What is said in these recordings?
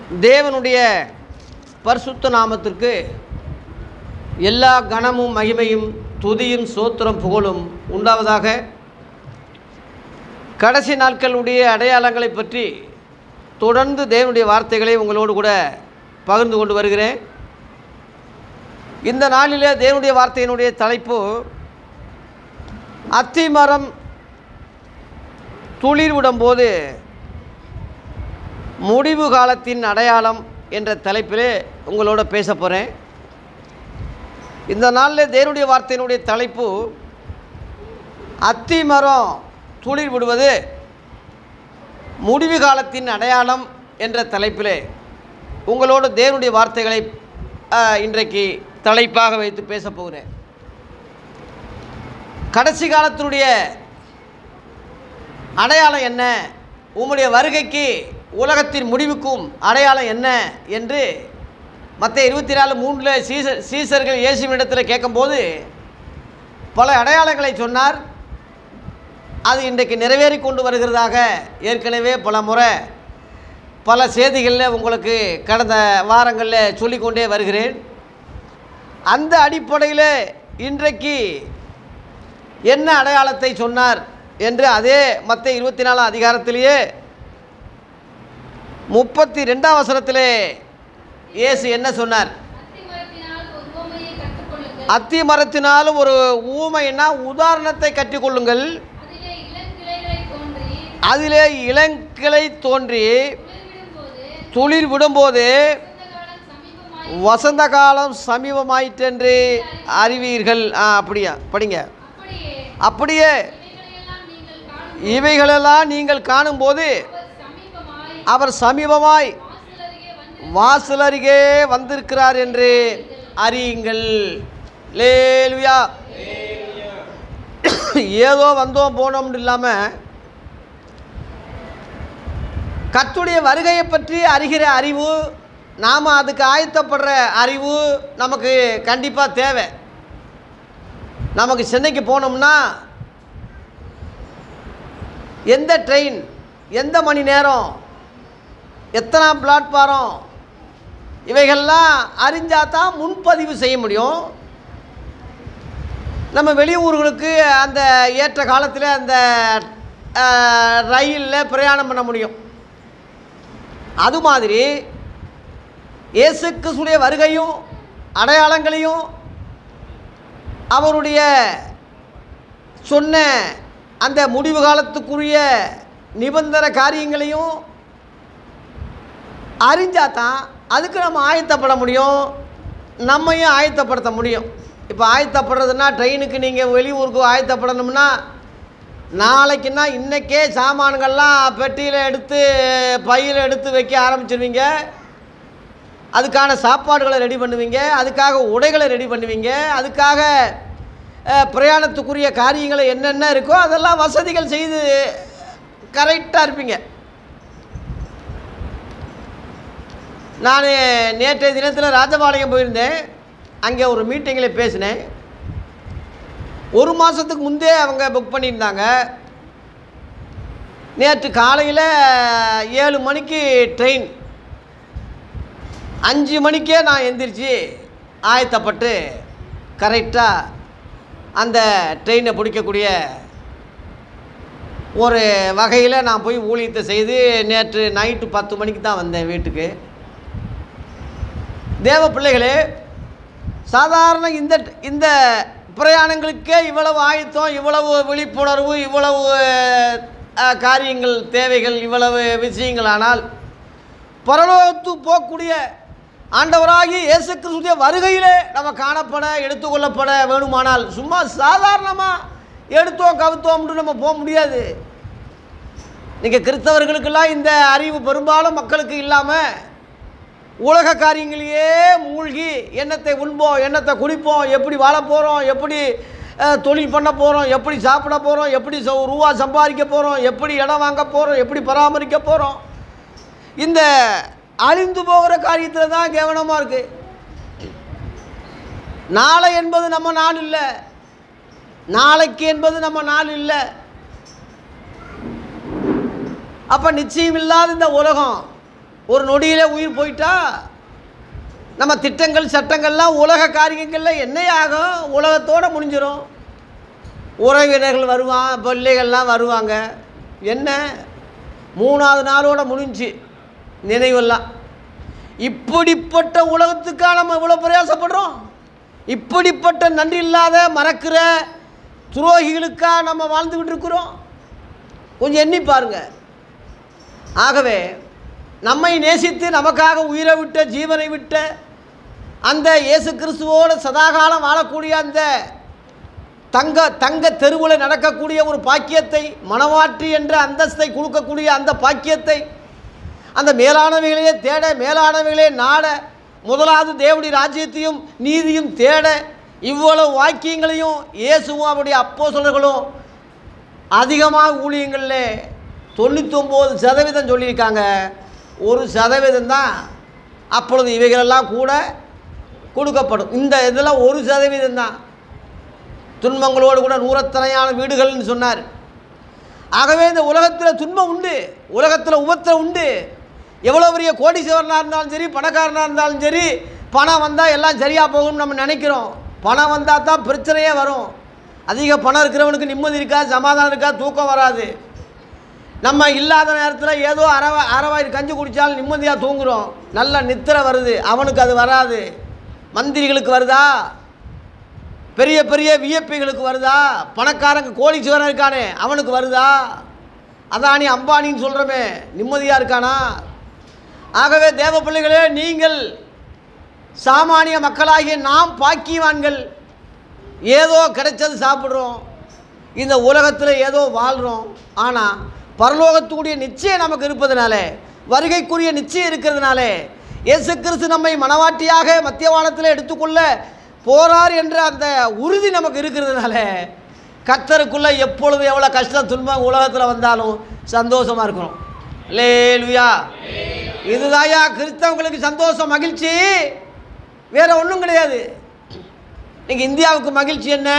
தேவனுடைய பரிசுத்த நாமத்திற்கு எல்லா கணமும் மகிமையும் துதியும் சோத்திரம் புகழும் உண்டாவதாக கடைசி நாட்களுடைய அடையாளங்களை பற்றி தொடர்ந்து தேவனுடைய வார்த்தைகளை உங்களோடு கூட பகிர்ந்து கொண்டு வருகிறேன் இந்த நாளிலே தேவனுடைய வார்த்தையினுடைய தலைப்பு அத்தி மரம் துளிர் விடும்போது முடிவு காலத்தின் அடையாளம் என்ற தலைப்பிலே உங்களோட பேச போகிறேன் இந்த நாளில் தேவனுடைய வார்த்தையினுடைய தலைப்பு அத்தி மரம் துளிர் விடுவது முடிவு காலத்தின் அடையாளம் என்ற தலைப்பிலே உங்களோட தேவனுடைய வார்த்தைகளை ஆ, இன்றைக்கு தலைப்பாக வைத்து பேச போகிறேன் கடைசி காலத்தினுடைய அடையாளம் என்ன உம்முடைய வருகைக்கு உலகத்தின் முடிவுக்கும் அடையாளம் என்ன என்று மற்ற இருபத்தி நாலு மூன்றில் சீசர் சீசர்கள் இயேசுவினிடத்தில் கேட்கும்போது பல அடையாளங்களை சொன்னார் அது இன்றைக்கு நிறைவேறி கொண்டு வருகிறதாக ஏற்கனவே பல முறை பல செய்திகளில் உங்களுக்கு கடந்த வாரங்களில் சொல்லிக்கொண்டே வருகிறேன் அந்த அடிப்படையில் இன்றைக்கு என்ன அடையாளத்தை சொன்னார் என்று அதே மற்ற இருபத்தி நாலாம் அதிகாரத்திலேயே முப்பத்தி ரெண்டாம் வசனத்திலே இயேசு என்ன சொன்னார் அத்திமரத்தினால் ஒரு உவமையை கற்றுக்கொள்ளுங்கள். அத்தி மரத்தினாலும் ஒரு ஊமைன்னா உதாரணத்தை கற்றுக்கொள்ளுங்கள் அதிலே இளங்கிளைகளைத் தோன்றி, அதிலே இளங்கிளை தோன்றி துளிர்விடும்போது, துளிர் விடும்போது வசந்த காலம் சமீபமாய் வசந்த காலம் சமீபமாயிற்றென்று அறிவீர்கள் ஆ அப்படியா படிங்க அப்படியே அப்படியே இவைகளையெல்லாம் நீங்கள் காணும் இவைகளெல்லாம் நீங்கள் காணும்போது அவர் சமீபமாய் அவர் சமீபமாய் வாசல் அருகே வந்து வாசல் அருகே வந்திருக்கிறார் என்று அறியுங்கள் லேலுயா ஏதோ வந்தோம் போனோம்னு இல்லாமல் கர்த்தருடைய வருகையை பற்றி அறிகிற அறிவு நாம் அதுக்கு ஆயத்தப்படுற அறிவு நமக்கு கண்டிப்பாக தேவை நமக்கு சென்னைக்கு போனோம்னா எந்த ட்ரெயின் எந்த மணி நேரம் எத்தனாம் பிளாட்பாரம் இவைகள்லாம் அறிஞ்சால் தான் முன்பதிவு செய்ய முடியும் நம்ம வெளியூர்களுக்கு அந்த ஏற்ற காலத்தில் அந்த ரயிலில் பிரயாணம் பண்ண முடியும் அது மாதிரி இயேசு கிறிஸ்துடைய வருகையும் அடையாளங்களையும் அவருடைய சொன்ன அந்த முடிவு காலத்துக்குரிய நிபந்தன காரியங்களையும் அறிஞ்சால் தான் அதுக்கு நம்ம ஆயத்தப்பட முடியும் நம்மையும் ஆயத்தப்படுத்த முடியும் இப்போ ஆயத்தப்படுறதுன்னா ட்ரெயினுக்கு நீங்கள் வெளியூருக்கு ஆயத்தப்படணும்னா நாளைக்குன்னா இன்றைக்கே சாமான்கள்லாம் பெட்டியில் எடுத்து பையில் எடுத்து வைக்க ஆரம்பிச்சிருவீங்க அதுக்கான சாப்பாடுகளை ரெடி பண்ணுவீங்க அதுக்காக உடைகளை ரெடி பண்ணுவீங்க அதுக்காக அஹ், பிரயாணத்துக்குரிய காரியங்களை என்னென்ன இருக்கோ அதெல்லாம் வசதிகள் செய்து கரெக்டாக இருப்பீங்க நான் நேற்றைய தினத்தில் ராஜபாளையம் போயிருந்தேன் அங்கே ஒரு மீட்டிங்கில் பேசினேன் ஒரு மாதத்துக்கு முந்தே அவங்க புக் பண்ணியிருந்தாங்க நேற்று காலையில் ஏழு மணிக்கு ட்ரெயின் அஞ்சு மணிக்கே நான் எந்திரிச்சு ஆயத்தப்பட்டு கரெக்டாக அந்த ட்ரெயினை பிடிக்கக்கூடிய ஒரு வகையில் நான் போய் ஊழியத்தை செய்து நேற்று நைட்டு பத்து மணிக்கு தான் வந்தேன் வீட்டுக்கு தேவ பிள்ளைகளே சாதாரண இந்த இந்த பிரயாணங்களுக்கே இவ்வளவு ஆயத்தம் இவ்வளவு விழிப்புணர்வு இவ்வளவு அஹ், காரியங்கள் தேவைகள் இவ்வளவு விஷயங்கள் ஆனால் பரலோகத்து போகக்கூடிய ஆண்டவராகி இயேசு கிறிஸ்துடைய வருகையிலே நம்ம காணப்பட எடுத்துக்கொள்ளப்பட வேணுமானால் சும்மா சாதாரணமாக எடுத்தோம் கவுத்தோம்னு நம்ம போக முடியாது நீங்கள் கிறிஸ்தவர்களுக்கெல்லாம் இந்த அறிவு பெரும்பாலும் மக்களுக்கு இல்லாமல் உலக காரியங்களையே மூழ்கி எண்ணத்தை உண்போம் எண்ணத்தை குடிப்போம் எப்படி வாழ போகிறோம் எப்படி அஹ், தொழில் பண்ண போகிறோம் எப்படி சாப்பிட போகிறோம் எப்படி ச- ரூபா சம்பாதிக்க போகிறோம் எப்படி இடம் வாங்க போகிறோம் எப்படி பராமரிக்க போகிறோம் இந்த அழிந்து போகிற காரியத்தில் தான் கவனமாக இருக்குது நாளை என்பது நம்ம நாள் இல்லை நாளைக்கு என்பது நம்ம நாள் இல்லை அப்போ நிச்சயம் இல்லாத இந்த உலகம் ஒரு நொடியிலே உயிர் போயிட்டா நம்ம திட்டங்கள் சட்டங்கள்லாம் உலக காரியங்களில் என்ன ஆகும் உலகத்தோடு முடிஞ்சிடும் உறவினர்கள் வருவான் பிள்ளைகள்லாம் வருவாங்க என்ன மூணாவது நாளோட முடிஞ்சு நினைவெல்லாம் இப்படிப்பட்ட உலகத்துக்காக நம்ம இவ்வளோ பிரயாசப்படுறோம் இப்படிப்பட்ட நன்றி இல்லாத மறக்கிற துரோகிகளுக்காக நம்ம வாழ்ந்துக்கிட்டு இருக்கிறோம் கொஞ்சம் எண்ணி பாருங்க ஆகவே நம்மை நேசித்து நமக்காக உயிரை விட்ட ஜீவனை விட்ட அந்த இயேசு கிறிஸ்துவோடு சதாகாலம் வாழக்கூடிய அந்த தங்க தங்க தெருவில் நடக்கக்கூடிய ஒரு பாக்கியத்தை மனவாற்றி என்ற அந்தஸ்தை கொடுக்கக்கூடிய அந்த பாக்கியத்தை அந்த மேலானவைகளையே தேட மேலானவைகளே நாட முதலாவது தேவனுடைய ராஜ்யத்தையும் நீதியும் தேட இவ்வளவு வாக்கியங்களையும் இயேசுவும் அவருடைய அப்போஸ்தலர்களும் அதிகமாக ஊழியங்களில் தொண்ணூத்தொம்பது சதவீதம் சொல்லியிருக்காங்க ஒரு சதவீதம் தான் அப்பொழுது இவைகளெல்லாம் கூட கொடுக்கப்படும் இந்த இதெல்லாம் ஒரு சதவீதம் தான் துன்பங்களோடு கூட நூறத்தனையான வீடுகள்னு சொன்னார் ஆகவே இந்த உலகத்தில் துன்பம் உண்டு உலகத்தில் உபத்திரம் உண்டு எவ்வளோ பெரிய கோடீஸ்வரனாக இருந்தாலும் சரி பணக்காரனாக இருந்தாலும் சரி பணம் வந்தால் எல்லாம் சரியாக போகும்னு நம்ம நினைக்கிறோம் பணம் வந்தால் தான் பிரச்சனையே வரும் அதிக பணம் இருக்கிறவனுக்கு நிம்மதி இருக்காது சமாதானம் இருக்காது தூக்கம் வராது நம்ம இல்லாத நேரத்தில் ஏதோ அறவா அறவாயிரம் கஞ்சி குடித்தாலும் நிம்மதியாக தூங்குறோம் நல்ல நித்திரை வருது அவனுக்கு அது வராது மந்திரிகளுக்கு வருதா பெரிய பெரிய விஐபிகளுக்கு வருதா பணக்காரங்க கோடீஸ்வரன் இருக்கானே அவனுக்கு வருதா அதானி அம்பானின்னு சொல்கிறோமே நிம்மதியாக இருக்கானா ஆகவே தேவ பிள்ளைகளே நீங்கள் சாமானிய மக்களாகிய நாம் பாக்கியவான்கள் ஏதோ கிடைச்சது சாப்பிட்றோம் இந்த உலகத்தில் ஏதோ வாழ்கிறோம் ஆனால் பரலோகத்துக்குரிய நிச்சயம் நமக்கு இருப்பதனால வருகைக்குரிய நிச்சயம் இருக்கிறதுனால இயேசு கிறிஸ்து நம்மை மனவாட்டியாக மத்தியவானத்தில் எடுத்துக்கொள்ள போறார் என்ற அந்த உறுதி நமக்கு இருக்கிறதுனால கத்தருக்குள்ளே எப்பொழுது எவ்வளோ கஷ்டம் துன்பம் உலகத்தில் வந்தாலும் சந்தோஷமாக இருக்கிறோம் லே லுயா இதுதாயா கிறிஸ்தவங்களுக்கு சந்தோஷம் மகிழ்ச்சி வேற ஒன்றும் கிடையாது இன்னைக்கு இந்தியாவுக்கு மகிழ்ச்சி என்ன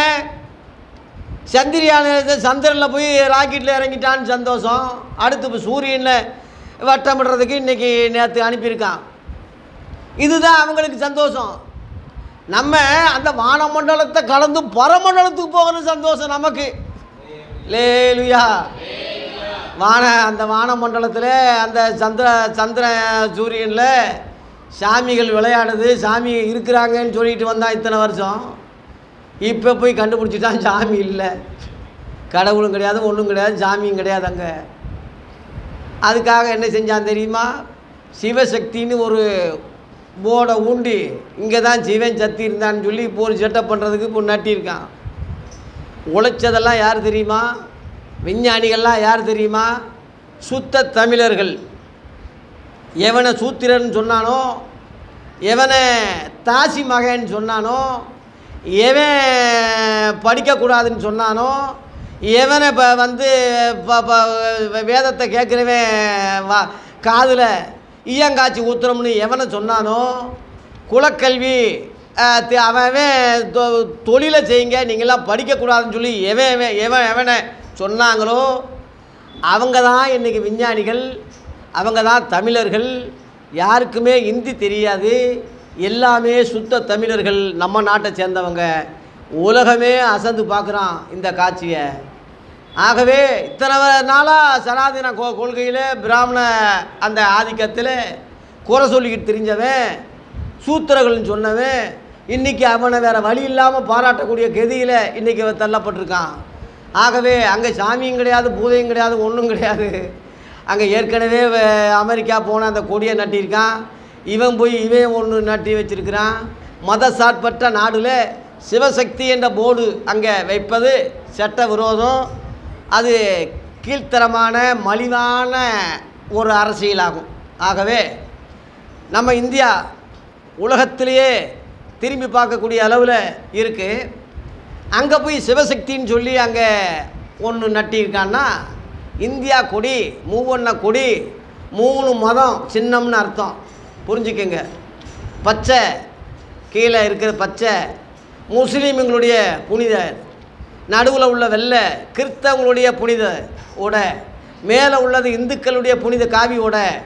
சந்திரியான சந்திரனில் போய் ராக்கெட்டில் இறங்கிட்டான்னு சந்தோஷம் அடுத்து இப்போ சூரியனில் வட்டமிடுறதுக்கு இன்றைக்கி நேற்று அனுப்பியிருக்கான் இதுதான் அவங்களுக்கு சந்தோஷம் நம்ம அந்த வானமண்டலத்தை கலந்து பரமண்டலத்துக்கு போகணும் சந்தோஷம் நமக்கு லேலுயா வான அந்த வானமண்டலத்தில் அந்த சந்திர சந்திர சூரியனில் சாமிகள் விளையாடுது சாமி இருக்கிறாங்கன்னு சொல்லிட்டு வந்தான் இத்தனை வருஷம் இப்போ போய் கண்டுபிடிச்சிட்டான் சாமி இல்லை கடவுளும் கிடையாது ஒன்றும் கிடையாது சாமியும் கிடையாது அங்கே அதுக்காக என்ன செஞ்சான் தெரியுமா சிவசக்தின்னு ஒரு போர்டை ஊண்டி இங்கே தான் சிவன் சக்தி இருந்தான்னு சொல்லி இப்போ ஒரு செட்டப் பண்ணுறதுக்கு இப்போ நட்டியிருக்கான் உழைச்சதெல்லாம் யார் தெரியுமா விஞ்ஞானிகள்லாம் யார் தெரியுமா சுத்த தமிழர்கள் எவனை சூத்திரன் சொன்னானோ எவனை தாசி மகன் சொன்னானோ எவன் படிக்கக்கூடாதுன்னு சொன்னானோ எவனை இப்போ வந்து ப- ப- வேதத்தை கேட்குறவன் வா காதில் ஈயங்காய்ச்சி ஊத்துறோம்னு எவனை சொன்னானோ குலக்கல்வி அஹ், தி- அவன் அவன் தொ- தொழிலை செய்யுங்க நீங்களாம் படிக்கக்கூடாதுன்னு சொல்லி எவன் எவன் எவன் எவனை சொன்னாங்களோ அவங்க தான் இன்றைக்கி விஞ்ஞானிகள் அவங்க தான் தமிழர்கள் யாருக்குமே இந்தி தெரியாது எல்லாமே சுத்த தமிழர்கள் நம்ம நாட்டை சேர்ந்தவங்க உலகமே அசந்து பார்க்குறான் இந்த காட்சியை ஆகவே இத்தனை நாளாக சனாதன கொ கொள்கையில் பிராமண அந்த ஆதிக்கத்தில் குறை சொல்லிக்கிட்டு தெரிஞ்சவன் சூத்திரர்கள்னு சொன்னவன் இன்றைக்கி அவனை வேறு வழி இல்லாமல் பாராட்டக்கூடிய கதியில் இன்றைக்கி அவன் தள்ளப்பட்டிருக்கான் ஆகவே அங்கே சாமியும் கிடையாது பூதையும் கிடையாது ஒன்றும் கிடையாது அங்கே ஏற்கனவே வ- அமெரிக்கா போன அந்த கொடியை நட்டியிருக்கான் இவன் போய் இவன் ஒன்று நட்டி வச்சிருக்கிறான் மத சார்பற்ற நாடுல சிவசக்தி என்ற போர்டு அங்கே வைப்பது சட்ட விரோதம் அது கீழ்த்தரமான மலிவான ஒரு அரசியலாகும் ஆகவே நம்ம இந்தியா உலகத்திலேயே திரும்பி பார்க்கக்கூடிய அளவில் இருக்குது அங்கே போய் சிவசக்தின்னு சொல்லி அங்கே ஒன்று நட்டியிருக்கான்னா இந்தியா கொடி மூவண்ண கொடி மூணு மதம் சின்னம்னு அர்த்தம் புரிஞ்சுக்கங்க பச்சை கீழே இருக்கிற பச்சை முஸ்லீம்களுடைய புனித நடுவில் உள்ள வெள்ளை கிறிஸ்தவங்களுடைய புனித உடை மேலே உள்ளது இந்துக்களுடைய புனித காவி உடை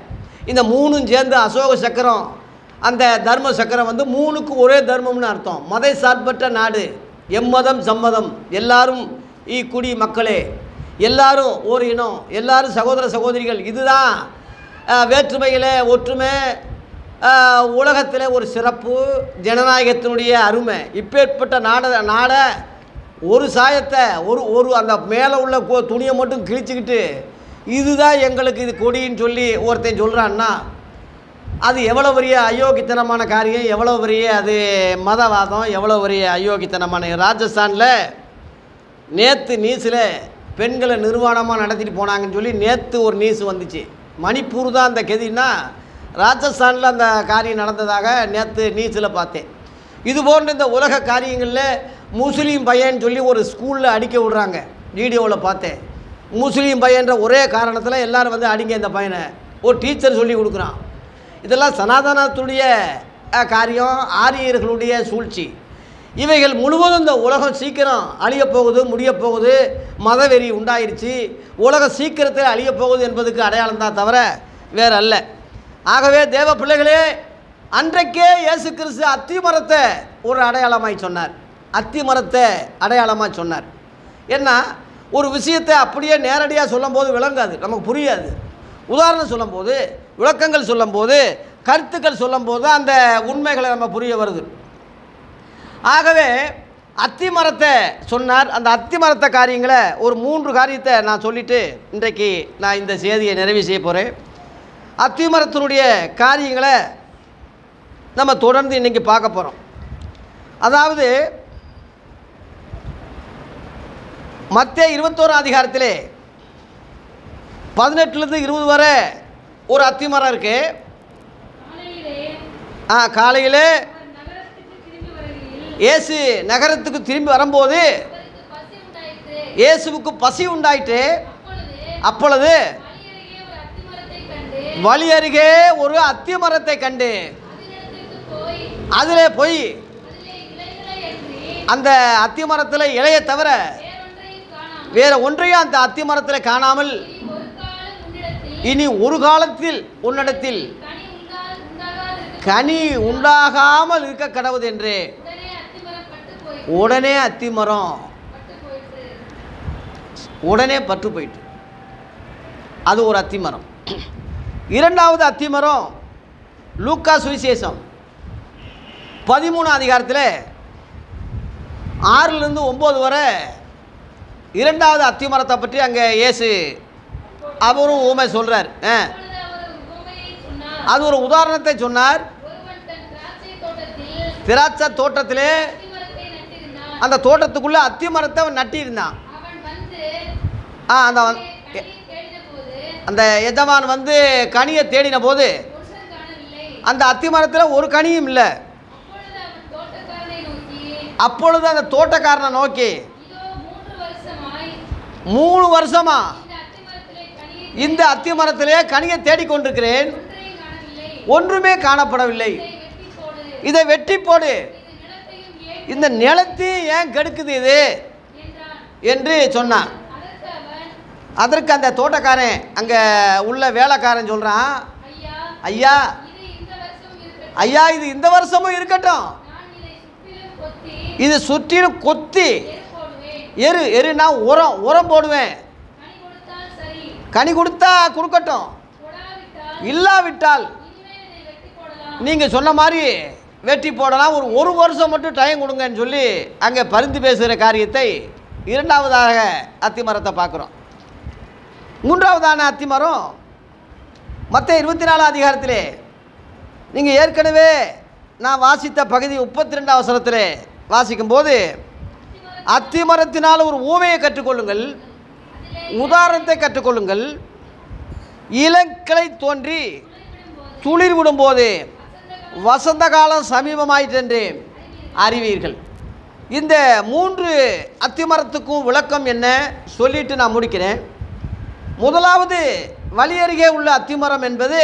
இந்த மூணும் சேர்ந்து அசோக சக்கரம் அந்த தர்ம சக்கரம் வந்து மூணுக்கு ஒரே தர்மம்னு அர்த்தம் மதை சார்பற்ற நாடு எம்மதம் சம்மதம் எல்லாரும் ஈ குடி மக்களே எல்லாரும் ஒரு இனம் எல்லாரும் சகோதர சகோதரிகள் இதுதான் அஹ், வேற்றுமையில் ஒற்றுமை அஹ், உலகத்தில் ஒரு சிறப்பு ஜனநாயகத்தினுடைய அருமை இப்பேற்பட்ட நாட நாடை ஒரு சாயத்தை ஒரு ஒரு அந்த மேலே உள்ள கொ- துணியை மட்டும் கிழிச்சுக்கிட்டு இதுதான் எங்களுக்கு இது கொடின்னு சொல்லி ஒருத்தன் சொல்கிறான்னா அது எவ்வளோ பெரிய அயோக்கித்தனமான காரியம் எவ்வளோ பெரிய அது மதவாதம் எவ்வளோ பெரிய அயோக்கித்தனமான ராஜஸ்தானில் நேற்று நியூஸில் பெண்களை நிர்வாணமாக நடத்திட்டு போனாங்கன்னு சொல்லி நேற்று ஒரு நியூஸ் வந்துச்சு மணிப்பூர் தான் அந்த கெதின்னா ராஜஸ்தானில் அந்த காரியம் நடந்ததாக நேற்று நியூஸில் பார்த்தேன் இது போன்ற இந்த உலக காரியங்களில் முஸ்லீம் பையன் சொல்லி ஒரு ஸ்கூலில் அடிக்க விடுறாங்க வீடியோவில் பார்த்தேன் முஸ்லீம் பையன்ற ஒரே காரணத்தில் எல்லாரும் வந்து அடிங்க இந்த பையனை ஒரு டீச்சர் சொல்லி கொடுக்குறான் இதெல்லாம் சனாதனத்துடைய அஹ், காரியம் ஆரியர்களுடைய சூழ்ச்சி இவைகள் முழுவதும் இந்த உலகம் சீக்கிரம் அழியப் போகுது முடியப் போகுது மதவெறி உண்டாயிருச்சு உலகம் சீக்கிரத்தில் அழியப் போகுது என்பதுக்கு அடையாளம் தான் தவிர வேறு அல்ல ஆகவே தேவ பிள்ளைகளே அன்றைக்கே இயேசு கிறிஸ்து அத்தி மரத்தை ஒரு அடையாளமாய் சொன்னார் அத்தி மரத்தை அடையாளமாக சொன்னார் ஏன்னா ஒரு விஷயத்தை அப்படியே நேரடியாக சொல்லும்போது விளங்காது நமக்கு புரியாது உதாரணம் சொல்லும்போது விளக்கங்கள் சொல்லும்போது கருத்துக்கள் சொல்லும்போது அந்த உண்மைகளை நம்ம புரிய வருது ஆகவே அத்தி மரத்தை சொன்னார் அந்த அத்தி மரத்தை காரியங்களை ஒரு மூன்று காரியத்தை நான் சொல்லிவிட்டு இன்றைக்கு நான் இந்த செய்தியை நிறைவு செய்ய போகிறேன் அத்தி மரத்தினுடைய காரியங்களை நம்ம தொடர்ந்து இன்றைக்கி பார்க்க போகிறோம் அதாவது மத்திய இருபத்தோராம் அதிகாரத்திலே பதினெட்டுலேருந்து இருபது வரை ஒரு அத்தி மரம் இருக்குது காலையிலே ஆ காலையில் அவர் நகரத்துக்கு திரும்பி வருகையில் இயேசு நகரத்துக்கு திரும்பி வரும்போது அவருக்கு பசி உண்டாயிற்று இயேசுவுக்கு பசி உண்டாயிட்டு அப்பொழுது அப்பொழுது வழி அருகே ஒரு அத்தி மரத்தை கண்டு வழி அருகே ஒரு அத்தி மரத்தை கண்டு அதனிடத்திற்கு போய் அதில் போய் அதிலே இலைகளை அன்றி அந்த அத்தி மரத்தில் இலையை தவிர வேறொன்றையும் காணாமல் வேற ஒன்றையும் அந்த அத்தி மரத்தில் காணாமல் இனி ஒரு காலம் இனி ஒரு காலத்தில் உன்னிடத்தில் உன்னிடத்தில் கனி உண்டா உண்டாகாதிருக்க கனி உண்டாகாமல் இருக்க கடவுது என்று உடனே அத்திமரம் பட்டு போய் உடனே அத்தி மரம் பட்டு போயிற்று உடனே பற்று போயிட்டு அது ஒரு அத்தி மரம் இரண்டாவது அத்தி மரம் லூக்கா சுவிசேஷம் பதிமூணு அதிகாரத்தில் ஆறிலிருந்து ஒம்பது வரை இரண்டாவது அத்தி மரத்தை பற்றி அங்கே இயேசு அவரும் ஊமை சொல்கிறார் அப்பொழுது அவர் ஒரு உவமையை சொன்னார் அது ஒரு உதாரணத்தை சொன்னார் ஒருவன் தன் திராட்சை தோட்டத்தில் திராட்சை தோட்டத்திலே அத்திமரத்தை நட்டிருந்தான் அந்த தோட்டத்துக்குள்ளே அத்தி மரத்தை அவன் நட்டியிருந்தான் அவன் வந்து ஆ அந்த வ- கனியை தேடின போது அந்த எஜமான் வந்து கனியை தேடின போது ஒன்றும் காணவில்லை அந்த அத்தி மரத்தில் ஒரு கனியும் இல்லை அப்பொழுது அவன் தோட்டக்காரனை நோக்கி அப்பொழுது அந்த தோட்டக்காரனை நோக்கி இதோ மூன்று வருஷமாய் மூணு வருஷமா இந்த அத்திமரத்திலே இந்த அத்தி கனியை மரத்திலே கனியை தேடிக்கொண்டிருக்கிறேன் ஒன்றையும் காணவில்லை ஒன்றுமே காணப்படவில்லை இதை வெட்டி போடு இதை வெட்டி போடு இது நிலத்தையும் ஏன் இந்த நிலத்தையும் ஏன் கெடுக்குது இது என்றான் என்று சொன்னான் அதற்கு அவன் அதற்கு அந்த தோட்டக்காரன் அங்கே உள்ள வேலைக்காரன் சொல்கிறான் ஐயா ஐயா இது இந்த வருஷம் இருக்கட்டும் ஐயா இது இந்த வருஷமும் இருக்கட்டும் நான் இதை சுற்றிலும் கொத்தி இது சுற்றிலும் கொத்தி எரு போடுவேன் எரு எருனா உரம் உரம் போடுவேன் கனி கொடுத்தால் சரி கனி கொடுத்தா கொடுக்கட்டும் கொடாவிட்டால் இல்லாவிட்டால் இனிமேல் இதை வெட்டி போடலாம் நீங்கள் சொன்ன மாதிரி வெட்டி போடலாம் ஒரு ஒரு வருஷம் மட்டும் டைம் கொடுங்கன்னு சொல்லி அங்கே பரிந்து பேசுகிற காரியத்தை இரண்டாவதாக அத்திமரத்தை பார்க்குறோம் மூன்றாவதான அத்திமரம் மற்ற இருபத்தி நாலு அதிகாரத்திலே நீங்கள் ஏற்கனவே நான் வாசித்த பகுதி முப்பத்தி ரெண்டாம் அவசரத்தில் வாசிக்கும்போது அத்திமரத்தினால் ஒரு ஊமையை கற்றுக்கொள்ளுங்கள் உதாரணத்தை கற்றுக்கொள்ளுங்கள் இளக்கிளை தோன்றி துளிர் விடும்போது வசந்த காலம் சமீபமாயிற்றென்று அறிவீர்கள் இந்த மூன்று அத்திமரத்துக்கும் விளக்கம் என்ன சொல்லிட்டு நான் முடிக்கிறேன் முதலாவது வழி அருகே உள்ள அத்திமரம் என்பது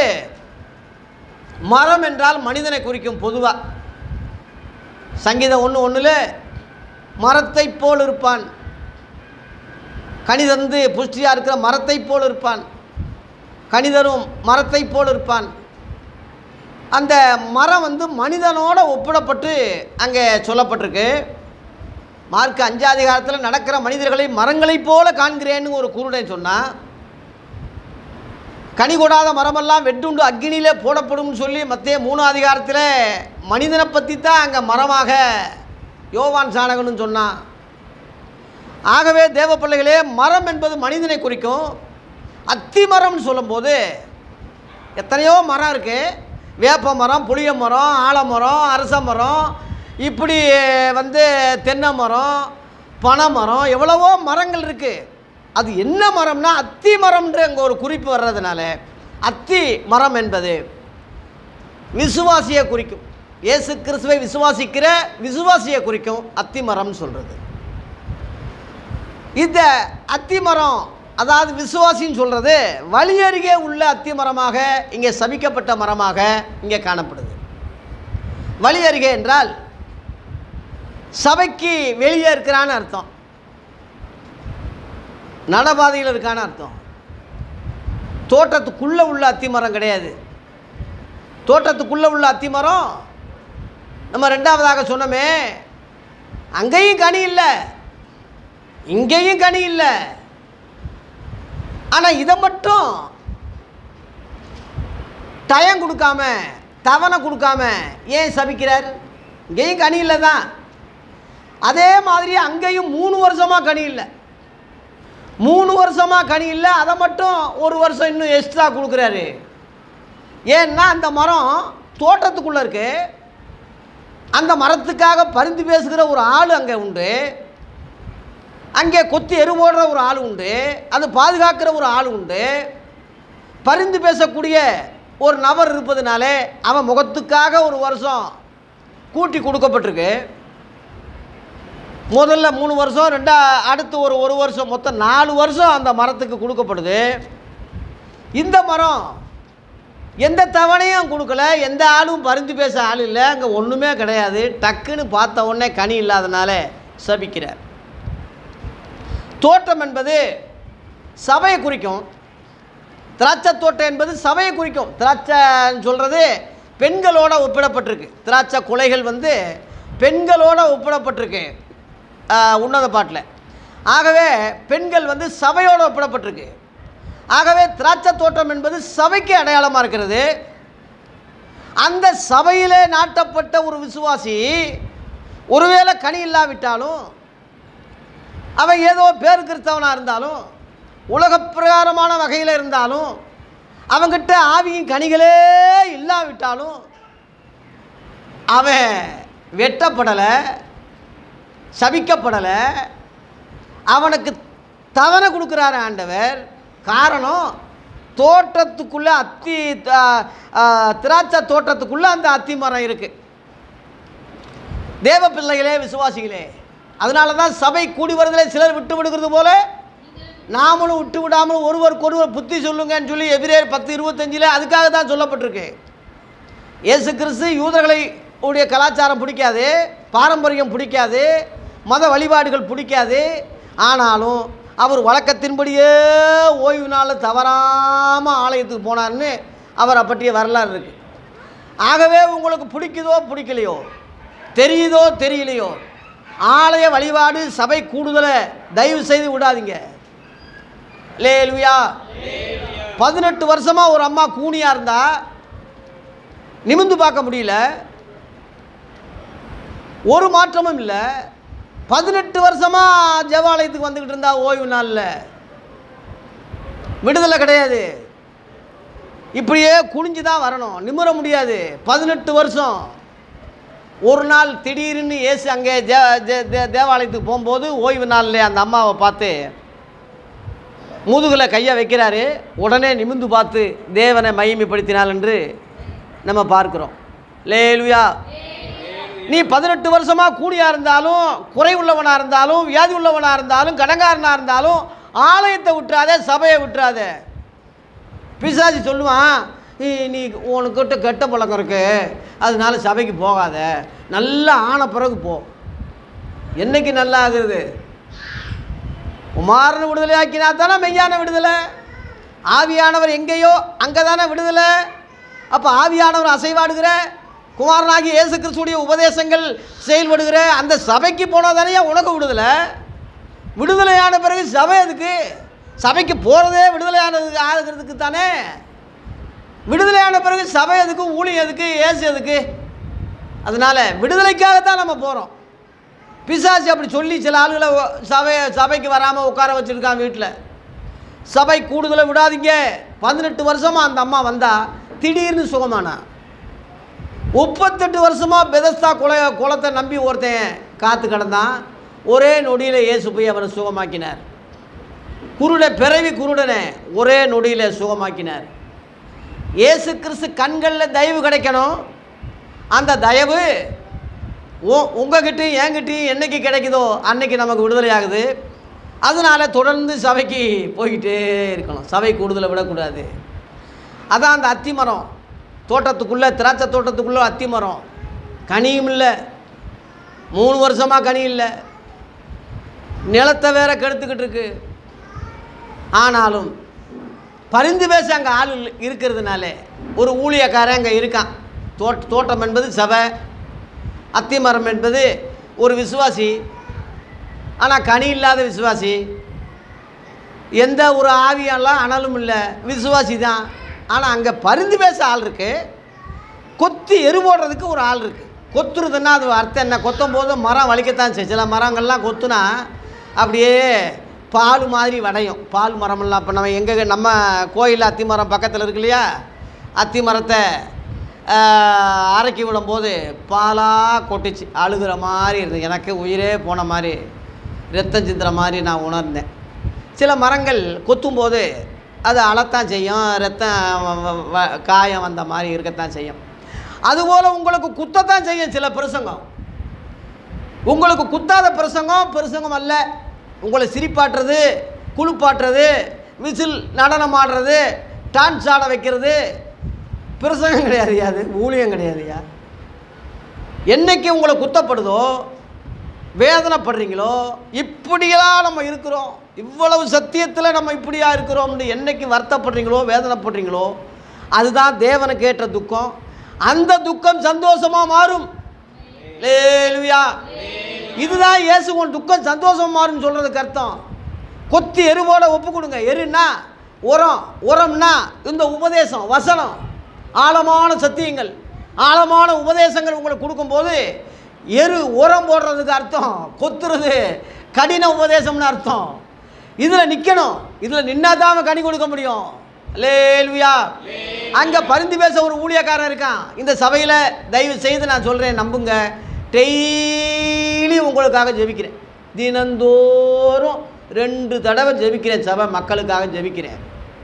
மரம் என்றால் மனிதனை குறிக்கும் பொதுவாக சங்கீதம் ஒன்று ஒன்றில் மரத்தைப் போல் இருப்பான் கனி தந்து புஷ்டியாக இருக்கிற மரத்தைப் போல் இருப்பான் கணிதரும் மரத்தை போல் இருப்பான் அந்த மரம் வந்து மனிதனோட ஒப்பிடப்பட்டு அங்கே சொல்லப்பட்டிருக்கு மார்க் அஞ்சாதிகாரத்தில் நடக்கிற மனிதர்களை மரங்களைப் போல காண்கிறேன்னு ஒரு குருடன் சொன்னான் கனி கொடாத மரமெல்லாம் வெட்டுண்டு அக்னியிலே போடப்படும்னு சொல்லி மத்திய மூணு அதிகாரத்தில் மனிதனை பற்றி தான் அங்கே மரமாக யோவான் சாணகன்னு சொன்னான் ஆகவே தேவ பிள்ளைகளே மரம் என்பது மனிதனை குறிக்கும் அத்தி மரம்னு சொல்லும்போது எத்தனையோ மரம் இருக்குது வேப்ப மரம் புளிய மரம் ஆலமரம் அரச மரம் இப்படி வந்து தென்னை மரம் பனை மரம் எவ்வளவோ மரங்கள் இருக்குது அது என்ன மரம்னா அத்தி மரம்ன்ற அங்கே ஒரு குறிப்பு வர்றதுனால அத்தி மரம் என்பது விசுவாசியை குறிக்கும் இயேசு கிறிஸ்துவை விசுவாசிக்கிற விசுவாசியை குறிக்கும் அத்தி மரம்னு சொல்கிறது இந்த அத்தி மரம் அதாவது விசுவாசின்னு சொல்கிறது வழி அருகே உள்ள அத்தி மரமாக இங்கே சபிக்கப்பட்ட மரமாக இங்கே காணப்படுது வழி அருகே என்றால் சபைக்கு வெளியே இருக்கிறான்னு அர்த்தம் நடபாதையில் இருக்கான்னு அர்த்தம் தோட்டத்துக்குள்ளே உள்ள அத்தி மரம் கிடையாது தோட்டத்துக்குள்ளே உள்ள அத்தி மரம் நம்ம ரெண்டாவதாக சொன்னோமே அங்கேயும் கனி இல்லை இங்கேயும் கனி இல்லை ஆனால் இதை மட்டும் டயம் கொடுக்காம தவணை கொடுக்காம ஏன் சபிக்கிறார் இங்கேயும் கனி இல்லை தான் அதே மாதிரி அங்கேயும் மூணு வருஷமாக கனி இல்லை மூணு வருஷமாக கனி இல்லை அதை மட்டும் ஒரு வருஷம் இன்னும் எக்ஸ்ட்ரா கொடுக்குறாரு ஏன்னா அந்த மரம் தோட்டத்துக்குள்ளே இருக்கு அந்த மரத்துக்காக பரிந்து பேசுகிற ஒரு ஆள் அங்கே உண்டு அங்கே கொத்தி எரு போடுற ஒரு ஆள் உண்டு அது பாதுகாக்கிற ஒரு ஆள் உண்டு பரிந்து பேசக்கூடிய ஒரு நபர் இருப்பதுனாலே அவன் முகத்துக்காக ஒரு வருஷம் கூட்டி கொடுக்கப்பட்டிருக்கு முதல்ல மூணு வருஷம் ரெண்டா அடுத்து ஒரு ஒரு வருஷம் மொத்தம் நாலு வருஷம் அந்த மரத்துக்கு கொடுக்கப்படுது இந்த மரம் எந்த தவணையும் கொடுக்கல எந்த ஆளும் பரிந்து பேச ஆள் இல்லை அங்கே ஒன்றுமே கிடையாது டக்குன்னு பார்த்த உடனே கனி இல்லாதனால சபிக்கிறார் தோட்டம் என்பது சபையை குறிக்கும் திராட்சை தோட்டம் என்பது சபையை குறிக்கும் திராட்சைன்னு சொல்கிறது பெண்களோட ஒப்பிடப்பட்டிருக்கு திராட்சை குலைகள் வந்து பெண்களோட ஒப்பிடப்பட்டிருக்கு ஆஹ், உன்னத பாட்டில் ஆகவே பெண்கள் வந்து சபையோடு ஒப்பிடப்பட்டிருக்கு ஆகவே திராட்சை தோட்டம் என்பது சபைக்கு அடையாளமாக இருக்கிறது அந்த சபையிலே நாட்டப்பட்ட ஒரு விசுவாசி ஒருவேளை கனி இல்லாவிட்டாலும் அவன் ஏதோ பேர் கிறிஸ்தவனாக இருந்தாலும் உலகப் பிரகாரமான வகையில் இருந்தாலும் அவங்கிட்ட ஆவியின் கனிகளே இல்லாவிட்டாலும் அவன் வெட்டப்படலை சபிக்கப்படலை அவனுக்கு தவணை கொடுக்குறாரு ஆண்டவர் காரணம் தோட்டத்துக்குள்ளே அத்தி த- ஆ, திராட்சை தோட்டத்துக்குள்ளே அந்த அத்தி மரம் இருக்குது தேவ பிள்ளைகளே விசுவாசிகளே அதனால தான் சபை கூடி வருதலே சிலர் விட்டு விடுகிறது போல நாமளும் விட்டு விடாமல் ஒருவருக்கு ஒருவர் புத்தி சொல்லுங்கன்னு சொல்லி எபிரேயர் பத்து இருபத்தஞ்சில் அதுக்காக தான் சொல்லப்பட்டிருக்கு இயேசு கிறிஸ்து யூதர்களை உடைய கலாச்சாரம் பிடிக்காது பாரம்பரியம் பிடிக்காது மத வழிபாடுகள் பிடிக்காது ஆனாலும் அவர் வழக்கத்தின்படியே ஓய்வு நாளில் தவறாமல் ஆலயத்துக்கு போனார்னு அவரை பற்றிய வரலாறு இருக்குது ஆகவே உங்களுக்கு பிடிக்குதோ பிடிக்கலையோ தெரியுதோ தெரியலையோ ஆலய வழிபாடு சபை கூடுதலை தயவு செய்து விடாதீங்க லேலுயா பதினெட்டு வருஷமாக ஒரு அம்மா கூனியாக இருந்தா நிமிந்து பார்க்க முடியல ஒரு மாற்றமும் இல்லை பதினெட்டு வருஷமாக ஜெவாலயத்துக்கு வந்துக்கிட்டு இருந்தா ஓய்வு நாளில் விடுதலை கிடையாது இப்படியே குனிஞ்சு தான் வரணும் நிமிர முடியாது பதினெட்டு வருஷம் ஒரு நாள் திடீர்னு ஏசு அங்கே ஜே ஜே- தே- தேவாலயத்துக்கு போகும்போது ஓய்வு நாளில் அந்த அம்மாவை பார்த்து முதுகில் கையை வைக்கிறாரு உடனே நிமிந்து பார்த்து தேவனை மகிமைப்படுத்தினாள் என்று நம்ம பார்க்கிறோம் லேலுயா நீ பதினெட்டு வருஷமாக கூடியாக இருந்தாலும் குறை உள்ளவனாக இருந்தாலும் வியாதி உள்ளவனாக இருந்தாலும் கடங்காரனாக இருந்தாலும் ஆலயத்தை விட்டுறாதே சபையை விட்டுறாத பிசாசி சொல்லுவான் நீ நீ உனக்கிட்ட கெட்ட பழக்கம் இருக்கு அதனால சபைக்கு போகாத நல்லா ஆன பிறகு போ என்னைக்கு நல்லா ஆகுறது குமாரனை விடுதலை ஆக்கினா தானே மெய்யான விடுதலை ஆவியானவர் எங்கேயோ அங்கே தானே விடுதலை அப்போ ஆவியானவர் அசைவாடுகிற குமாரனாகி இயேசு கிறிஸ்துடைய உபதேசங்கள் செயல்படுகிற அந்த சபைக்கு போனால் தானே உனக்கு விடுதலை விடுதலையான பிறகு சபை எதுக்கு சபைக்கு போகிறதே விடுதலையானதுக்கு ஆகிறதுக்கு தானே விடுதலையான பிறகு சபை எதுக்கு ஊழியம் எதுக்கு ஏசு எதுக்கு அதனால் விடுதலைக்காகத்தான் நம்ம போகிறோம் பிசாசு அப்படி சொல்லி சில ஆளுகளை ஒ- சபை சபைக்கு வராமல் உட்கார வச்சுருக்கான் வீட்டில் சபை கூடுதலை விடாதீங்க பதினெட்டு வருஷமாக அந்த அம்மா வந்தா திடீர்னு சுகமானா முப்பத்தெட்டு வருஷமாக பெதஸ்தா குல குளத்தை நம்பி ஒருத்தன் காத்து கிடந்தான் ஒரே நொடியில் இயேசு போய் அவரை சுகமாக்கினார் குருட பிறவி குருடனை ஒரே நொடியில் சுகமாக்கினார் இயேசு கிறிஸ்து கண்களில் தயவு கிடைக்கணும் அந்த தயவு உ உங்ககிட்டையும் என்கிட்டையும் என்னைக்கு கிடைக்குதோ அன்னைக்கு நமக்கு விடுதலை ஆகுது அதனால தொடர்ந்து சபைக்கு போய்கிட்டே இருக்கணும் சபை கூடுதலை விடக்கூடாது அதான் அந்த அத்தி மரம் தோட்டத்துக்குள்ளே திராட்சை தோட்டத்துக்குள்ளே அத்தி மரம் கனியும் இல்லை மூணு வருஷமாக கனி இல்லை நிலத்தை வேற கெடுத்துக்கிட்டு இருக்கு ஆனாலும் பரிந்து பேச அங்கே ஆள் இல்ல- இருக்கிறதுனால ஒரு ஊழியக்காரன் அங்கே இருக்கான் தோட்ட தோட்டம் என்பது சபை அத்திமரம் என்பது ஒரு விசுவாசி ஆனால் கனி இல்லாத விசுவாசி எந்த ஒரு ஆவியெல்லாம் அனலும் இல்லை விசுவாசி தான் ஆனால் அங்கே பரிந்து பேச ஆள் இருக்கு கொத்தி எரு போடுறதுக்கு ஒரு ஆள் இருக்குது கொத்துறதுன்னா அது அர்த்தம் என்ன கொத்தும் போது மரம் வலிக்கத்தான் செய்யும் சில மரங்கள்லாம் கொத்துனா அப்படியே பால் மாதிரி வடையும் பால் மரமெல்லாம் இப்போ நம்ம எங்கே நம்ம கோயில் அத்தி மரம் பக்கத்தில் இருக்கு இல்லையா அத்தி மரத்தை ஆஹ், அரைக்கி விடும்போது பாலாக கொட்டுச்சு அழுகிற மாதிரி இருந்தது எனக்கு உயிரே போன மாதிரி ரத்தம் சிந்துற மாதிரி நான் உணர்ந்தேன் சில மரங்கள் கொத்தும்போது அது அழத்தான் செய்யும் ரத்தம் வ- வ- வ- காயம் வந்த மாதிரி இருக்கத்தான் செய்யும் அதுபோல் உங்களுக்கு குத்தத்தான் செய்யும் சில பிரசங்கம் உங்களுக்கு குத்தாத பிரசங்கம் பிரசங்கம் அல்ல உங்களை சிரிப்பாட்டுறது குளிப்பாட்டுறது விசில் நடனம் ஆடுறது டான்ஸ் ஆட வைக்கிறது பிரசங்கம் கிடையாதுயா அது ஊழியம் கிடையாதுயா என்னைக்கு உங்களை குத்தப்படுதோ வேதனைப்படுறீங்களோ இப்படியெல்லாம் நம்ம இருக்கிறோம் இவ்வளவு சத்தியத்தில் நம்ம இப்படியா இருக்கிறோம்னு என்னைக்கு வருத்தப்படுறீங்களோ வேதனைப்படுறீங்களோ அதுதான் தேவனுக்கு ஏற்ற துக்கம் அந்த துக்கம் சந்தோஷமாக மாறும் லேலுயா இதுதான் இயேசு உன் துக்கம் சந்தோஷமா மாறும்னு சொல்கிறதுக்கு அர்த்தம் கொத்தி எருவோட ஒப்பு கொடுங்க எருன்னா உரம் உரம்னா இந்த உபதேசம் வசனம் ஆழமான சத்தியங்கள் ஆழமான உபதேசங்கள் உங்களுக்கு கொடுக்கும்போது எரு உரம் போடுறதுக்கு அர்த்தம் கொத்துறது கடின உபதேசம்னு அர்த்தம் இதில் நிற்கணும் இதில் நின்னா தான் அவன் கனி கொடுக்க முடியும் லேலுயா அங்கே பரிந்து பேச ஒரு ஊழியக்காரன் இருக்கான் இந்த சபையில் தயவு செய்து நான் சொல்கிறேன் நம்புங்க டெய்லி உங்களுக்காக ஜெபிக்கிறேன் தினந்தோறும் ரெண்டு தடவை ஜெபிக்கிறேன் சபை மக்களுக்காக ஜெபிக்கிறேன்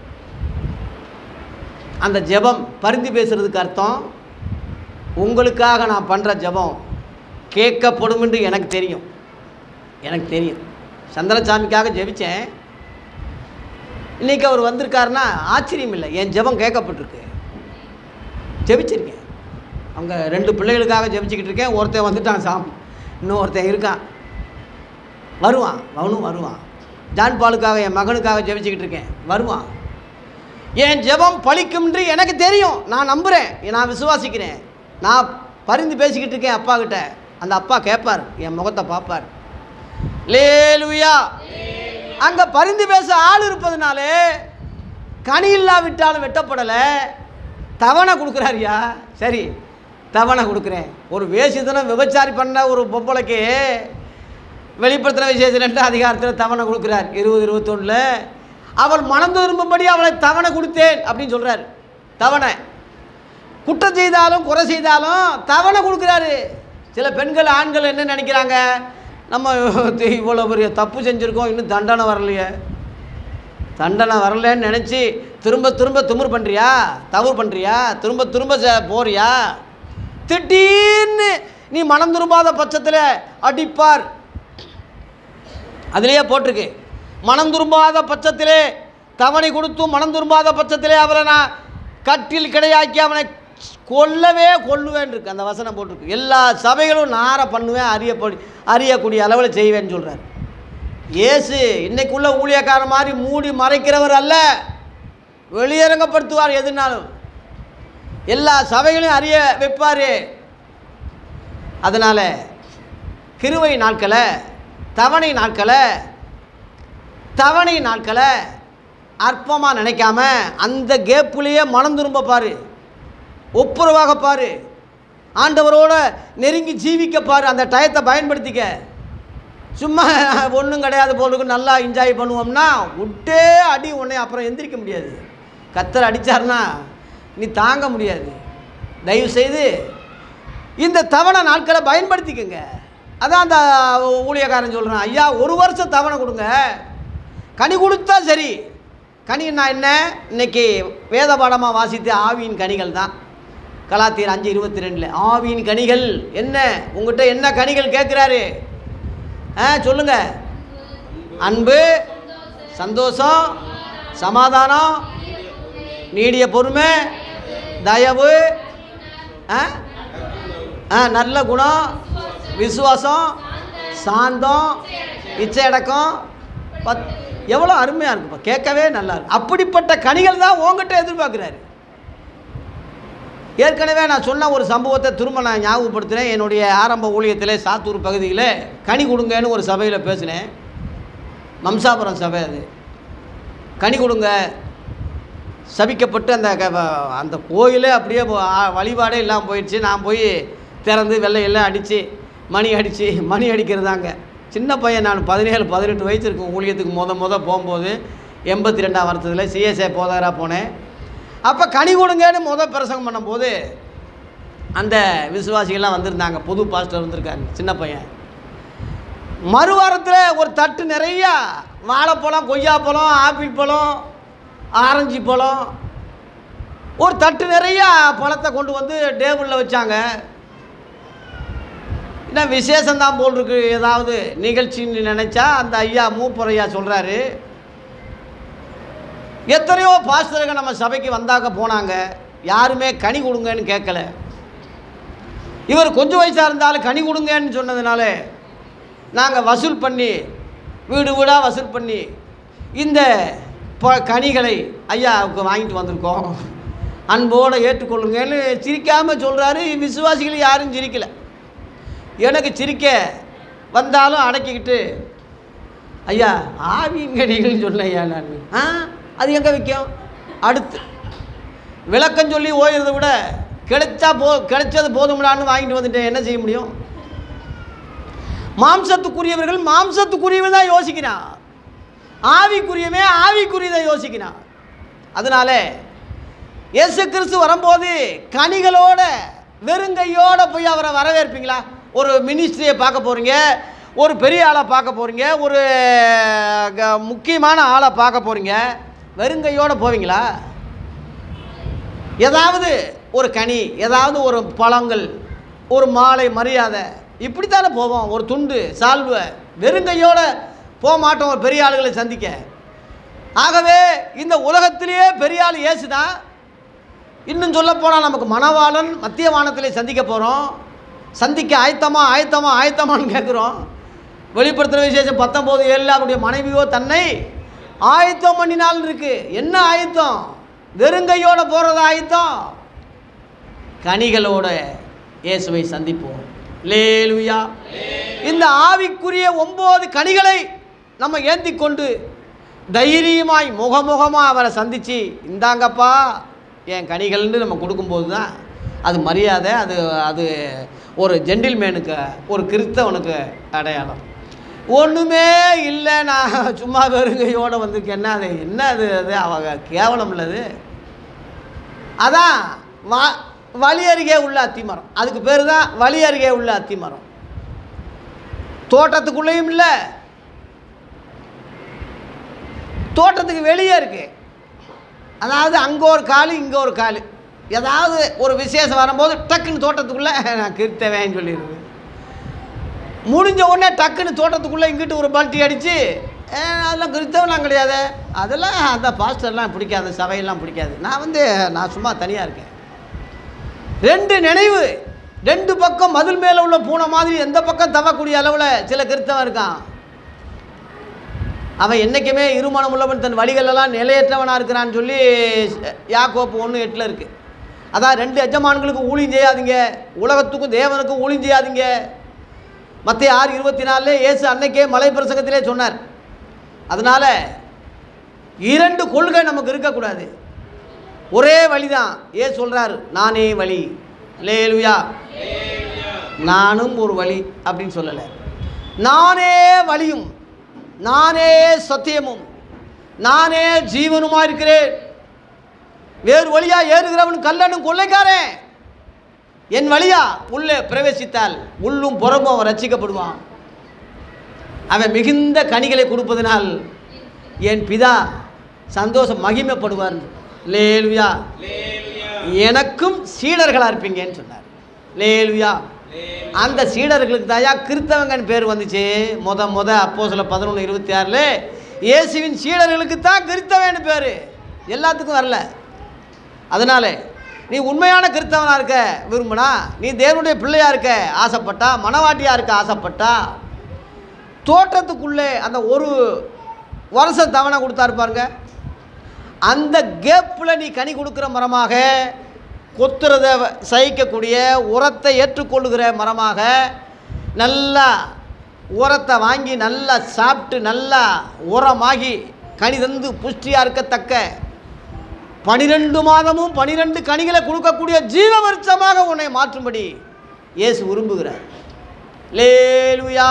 அந்த ஜெபம் பரிந்து பேசுறதுக்கு அர்த்தம் உங்களுக்காக நான் பண்ணுற ஜெபம் கேட்கப்படும் என்று எனக்கு தெரியும் எனக்கு தெரியும் சந்திரசாமிக்காக ஜெபிச்சேன் இன்றைக்கி அவர் வந்திருக்காருன்னா ஆச்சரியம் இல்லை என் ஜெபம் கேட்கப்பட்டிருக்கு ஜெபிச்சிருக்கேன் அவங்க ரெண்டு பிள்ளைகளுக்காக ஜெபிச்சுக்கிட்டு இருக்கேன் ஒருத்தன் வந்துட்டான் சாமி இன்னும் ஒருத்தன் இருக்கான் வருவான் அவனும் வருவான் ஜான் பாலுக்காக என் மகனுக்காக ஜெபிச்சுக்கிட்டு இருக்கேன் வருவான் என் ஜெபம் பலிக்கும்ன்று எனக்கு தெரியும் நான் நம்புகிறேன் நான் விசுவாசிக்கிறேன் நான் பரிந்து பேசிக்கிட்டு இருக்கேன் அப்பா கிட்ட அந்த அப்பா கேட்பார் என் முகத்தை பார்ப்பார் லேலுயா அங்கே பரிந்து பேச ஆள் இருப்பதுனாலே கனி இல்லாவிட்டாலும் வெட்டப்படலை தவணை கொடுக்குறாருயா சரி தவணை கொடுக்குறேன் ஒரு வேசித்தனம் விபச்சாரி பண்ண ஒரு பொம்பளைக்கு வெளிப்படுத்தின விசேஷம் ரெண்டு அதிகாரத்தில் தவணை கொடுக்குறார் இருபது இருபத்தொன்னில் அவள் மனம் திரும்பும்படி அவளை தவணை கொடுத்தேன் அப்படின்னு சொல்கிறார் தவணை குற்றம் செய்தாலும் குறை செய்தாலும் தவணை கொடுக்குறாரு சில பெண்கள் ஆண்கள் என்ன நினைக்கிறாங்க நம்ம இவ்வளோ பெரிய தப்பு செஞ்சுருக்கோம் இன்னும் தண்டனை வரலையே தண்டனை வரலன்னு நினச்சி திரும்ப திரும்ப திமிர் பண்ணுறியா தவறு பண்ணுறியா திரும்ப திரும்ப ச- போறியா திடீர்னு நீ மனம் திரும்பாத பட்சத்தில் அடிப்பார் அதிலேயே போட்டிருக்கு மனம் திரும்பாத பட்சத்திலே தவணை கொடுத்தும் மனம் திரும்பாத பட்சத்திலே அவரை நான் கட்டில் கிடையாக்கி அவனை கொல்லவே கொல்லுவேன் இருக்கு அந்த வசனம் போட்டிருக்கு எல்லா சபைகளும் நார பண்ணுவேன் அறியப்படி அறியக்கூடிய அளவில் செய்வேன்னு சொல்கிறார் இயேசு இன்னைக்குள்ள ஊழியக்காரன் மாதிரி மூடி மறைக்கிறவர் அல்ல வெளியரங்கப்படுத்துவார் எதுனாலும் எல்லா சபைகளையும் அறிய வைப்பார் அதனால் கிருவை நாட்களை தவணை நாட்களை தவணை நாட்களை அற்பமாக நினைக்காம அந்த கேப்புலேயே மனம் திரும்ப பாரு ஒப்புரவாக பாரு ஆண்டவரோட நெருங்கி ஜீவிக்க பாரு அந்த டயத்தை பயன்படுத்திக்க சும்மா ஒன்றும் கிடையாது போலுக்கு நல்லா என்ஜாய் பண்ணுவோம்னா விட்டே அடி உடனே அப்புறம் எந்திரிக்க முடியாது கத்தர் அடித்தார்னா நீ தாங்க முடியாது தயவு செய்து இந்த தவணை நாட்களை பயன்படுத்திக்கங்க அதான் அந்த ஊழியக்காரன் சொல்கிறான் ஐயா ஒரு வருஷம் தவணை கொடுங்க கனி கொடுத்தா சரி கனின்னா என்ன இன்னைக்கு வேத பாடமாக வாசித்த ஆவியின் கனிகள் தான் கலாத்தியர் அஞ்சு இருபத்தி ரெண்டில் ஆவியின் கனிகள் என்ன உங்ககிட்ட என்ன கனிகள் கேட்குறாரு ஆ சொல்லுங்க அன்பு சந்தோஷம் சமாதானம் நீடிய பொறுமை தயவு ஆ ஆ நல்ல குணம் விசுவாசம் சாந்தம் இச்சையடக்கம் பத் எவ்வளோ அருமையாக இருக்குப்பா கேட்கவே நல்லா இருக்கு அப்படிப்பட்ட கனிகள் தான் உங்ககிட்ட எதிர்பார்க்குறாரு ஏற்கனவே நான் சொன்ன ஒரு சம்பவத்தை திரும்ப நான் ஞாபகப்படுத்துகிறேன் என்னுடைய ஆரம்ப ஊழியத்தில் சாத்தூர் பகுதியில் கனி கொடுங்கன்னு ஒரு சபையில் பேசினேன் மம்சாபுரம் சபை அது கனி கொடுங்க சபிக்கப்பட்டு அந்த க- அந்த கோயிலே அப்படியே போ- ஆ- வழிபாடே இல்லாமல் போயிடுச்சு நான் போய் திறந்து வெள்ளையெல்லாம் அடித்து மணி அடித்து மணி அடிக்கிறதாங்க சின்ன பையன் நான் பதினேழு பதினெட்டு வயசு இருக்கும் ஊழியத்துக்கு முத முத போகும்போது எண்பத்தி ரெண்டாம் வருஷத்தில் சிஎஸ்ஏ போதகராக போனேன் அப்போ கனி கொடுங்கன்னு முத பிரசங்கம் பண்ணும்போது அந்த விசுவாசிகள்லாம் வந்திருந்தாங்க புது பாஸ்டர் வந்திருக்காரு சின்ன பையன் மறுவாரத்தில் ஒரு தட்டு நிறையா வாழைப்பழம் கொய்யாப்பழம் ஆப்பிள் பழம் ஆரஞ்சு பழம் ஒரு தட்டு நிறையா பழத்தை கொண்டு வந்து டேபிளில் வச்சாங்க என்ன விசேஷம்தான் போல் இருக்கு ஏதாவது நிகழ்ச்சின்னு நினச்சா அந்த ஐயா மூப்பர் ஐயா சொல்கிறாரு எத்தனையோ பாஸ்டர்கள் நம்ம சபைக்கு வந்தாக்க போனாங்க யாருமே கனி கொடுங்கன்னு கேட்கல இவர் கொஞ்சம் வயசாக இருந்தாலும் கனி கொடுங்கன்னு சொன்னதுனால நாங்கள் வசூல் பண்ணி வீடு வீடாக வசூல் பண்ணி இந்த ப கனிகளை ஐயாவுக்கு வாங்கிட்டு வந்திருக்கோம் அன்போடு ஏற்றுக்கொள்ளுங்கன்னு சிரிக்காமல் சொல்கிறாரு விசுவாசிகள் யாரும் சிரிக்கலை எனக்கு சிரிக்க வந்தாலும் அடக்கிக்கிட்டு ஐயா ஆவியின் கனிகள்னு சொன்னேன் ஐயா நான் ஆ அது எங்கே விற்கும் அடுத்து விளக்கம் சொல்லி ஓய்கிறத விட கிடைச்சா போ கிடைச்சது போதும்லான்னு வாங்கிட்டு வந்துட்டேன் என்ன செய்ய முடியும் மாம்சத்துக்குரியவர்கள் மாம்சத்துக்குரியவன் தான் யோசிக்கிறான் ஆவிக்குரியவன் ஆவிக்குரியதை யோசிக்கிறான் அதனால இயேசு கிறிஸ்து வரும்போது கனிகளோட வெறுங்கையோட போய் அவரை வரவேற்பீங்களா ஒரு மினிஸ்ட்ரியை பார்க்க போகிறீங்க ஒரு பெரிய ஆளை பார்க்க போகிறீங்க ஒரு க- முக்கியமான ஆளை பார்க்க போகிறீங்க வெறுங்கையோட போவீங்களா ஏதாவது ஒரு கனி ஏதாவது ஒரு பழங்கள் ஒரு மாலை மரியாதை இப்படித்தானே போவோம் ஒரு துண்டு சால்வை வெறுங்கையோட போக மாட்டோம் ஒரு பெரிய ஆளுகளை சந்திக்க ஆகவே இந்த உலகத்திலேயே பெரிய ஆள் இயேசு தான் இன்னும் சொல்ல போனால் நமக்கு மணவாளன் மத்திய வானத்திலே சந்திக்க போகிறோம் சந்திக்க ஆயத்தமா ஆயத்தமா ஆயத்தமான்னு கேட்குறோம் வெளிப்படுத்துகிற விசேஷம் பத்தொம்போது ஏழில் அவருடைய மனைவியோ தன்னை ஆயத்தம் பண்ணினால் இருக்கு என்ன ஆயத்தம் வெறுங்கையோட போகிறது ஆயத்தம் கனிகளோட இயேசுவை சந்திப்போம் லேலுயா இந்த ஆவிக்குரிய ஒம்பது கனிகளை நம்ம ஏந்தி கொண்டு தைரியமாய் முகமுகமாக அவரை சந்தித்து இந்தாங்கப்பா என் கனிகள்னு நம்ம கொடுக்கும்போது தான் அது மரியாதை அது அது ஒரு ஜென்டில்மேனுக்கு ஒரு கிறிஸ்தவனுக்கு அடையாளம் ஒன்றுமே இல்லை நான் சும்மா வெறுங்கையோடு வந்திருக்கேன்னா அது என்ன அது அது அவங்க கேவலம் இல்லது அதான் வா வழி அருகே உள்ள அத்திமரம் அதுக்கு பேர் தான் வழி அருகே உள்ள அத்திமரம் தோட்டத்துக்குள்ளேயும் இல்லை தோட்டத்துக்கு வெளியே இருக்கு அதாவது அங்கே ஒரு காலு இங்கே ஒரு காலு ஏதாவது ஒரு விசேஷம் வரும்போது டக்குன்னு தோட்டத்துக்குள்ளே நான் கிருத்தவேன்னு சொல்லிடுது முடிஞ்ச உடனே டக்குன்னு தோட்டத்துக்குள்ளே இங்கிட்டு ஒரு பல்ட்டி அடித்து அதெல்லாம் கிறிஸ்தவெல்லாம் கிடையாது அதெல்லாம் அந்த பாஸ்டர்லாம் பிடிக்காது சபையெல்லாம் பிடிக்காது நான் வந்து நான் சும்மா தனியாக இருக்கேன் ரெண்டு நினைவு ரெண்டு பக்கம் மதில் மேலே உள்ள பூனை மாதிரி எந்த பக்கம் தவக்கூடிய அளவில் சில கிறிஸ்தவன் இருக்கான் அவன் என்றைக்குமே இருமனம் உள்ளவன் தன் வழிகளெல்லாம் நிலையற்றவனாக இருக்கிறான்னு சொல்லி யாக்கோப்பு ஒன்று எட்டில் இருக்குது அதான் ரெண்டு எஜமான்களுக்கு ஊழியம் செய்யாதீங்க உலகத்துக்கும் தேவனுக்கும் ஊழியம் செய்யாதீங்க மற்ற ஆறு இருபத்தி நாலில் இயேசு அன்னைக்கே மலை பிரசங்கத்திலே சொன்னார் அதனால் இரண்டு கொள்கை நமக்கு இருக்கக்கூடாது ஒரே வழிதான் ஏன் சொல்கிறார் நானே வழி லேலுயா நானும் ஒரு வழி அப்படின்னு சொல்லலை நானே வழியும் நானே சத்தியமும் நானே ஜீவனுமா இருக்கிறேன் வேறு வழியா ஏறுகிறவன் கல்லனும் கொள்ளைக்காரன் என் வழியா உள்ளே பிரவேசித்தால் உள்ளும் புறமும் அவன் ரட்சிக்கப்படுவான் அவன் மிகுந்த கனிகளை கொடுப்பதனால் என் பிதா சந்தோஷம் மகிமைப்படுவார் லேலுயா எனக்கும் சீடர்களாக இருப்பீங்கன்னு சொன்னார் லேலுயா அந்த சீடர்களுக்கு தாயா கிறித்தவங்கன்னு பேர் வந்துச்சு முத முத அப்போ சில பதினொன்று இருபத்தி ஆறில் இயேசுவின் சீடர்களுக்கு தான் கிறித்தவன்னு பேர் எல்லாத்துக்கும் வரல அதனால நீ உண்மையான கிறித்தவனாக இருக்க விரும்பினா நீ தேவனுடைய பிள்ளையாக இருக்க ஆசைப்பட்டா மனவாட்டியாக இருக்க ஆசைப்பட்டா தோற்றத்துக்குள்ளே அந்த ஒரு வருஷம் தவணை கொடுத்தாரு பாருங்க அந்த கேப்பில் நீ கனி கொடுக்குற மரமாக கொத்துறத சகிக்கக்கூடிய உரத்தை ஏற்றுக்கொள்ளுகிற மரமாக நல்லா உரத்தை வாங்கி நல்லா சாப்பிட்டு நல்லா உரமாகி கனி தந்து புஷ்டியாக இருக்கத்தக்க பனிரெண்டு மாதமும் பனிரெண்டு கனிகளை கொடுக்கக்கூடிய ஜீவ விருட்சமாக உன்னை மாற்றும்படி இயேசு விரும்புகிறார் லேலுயா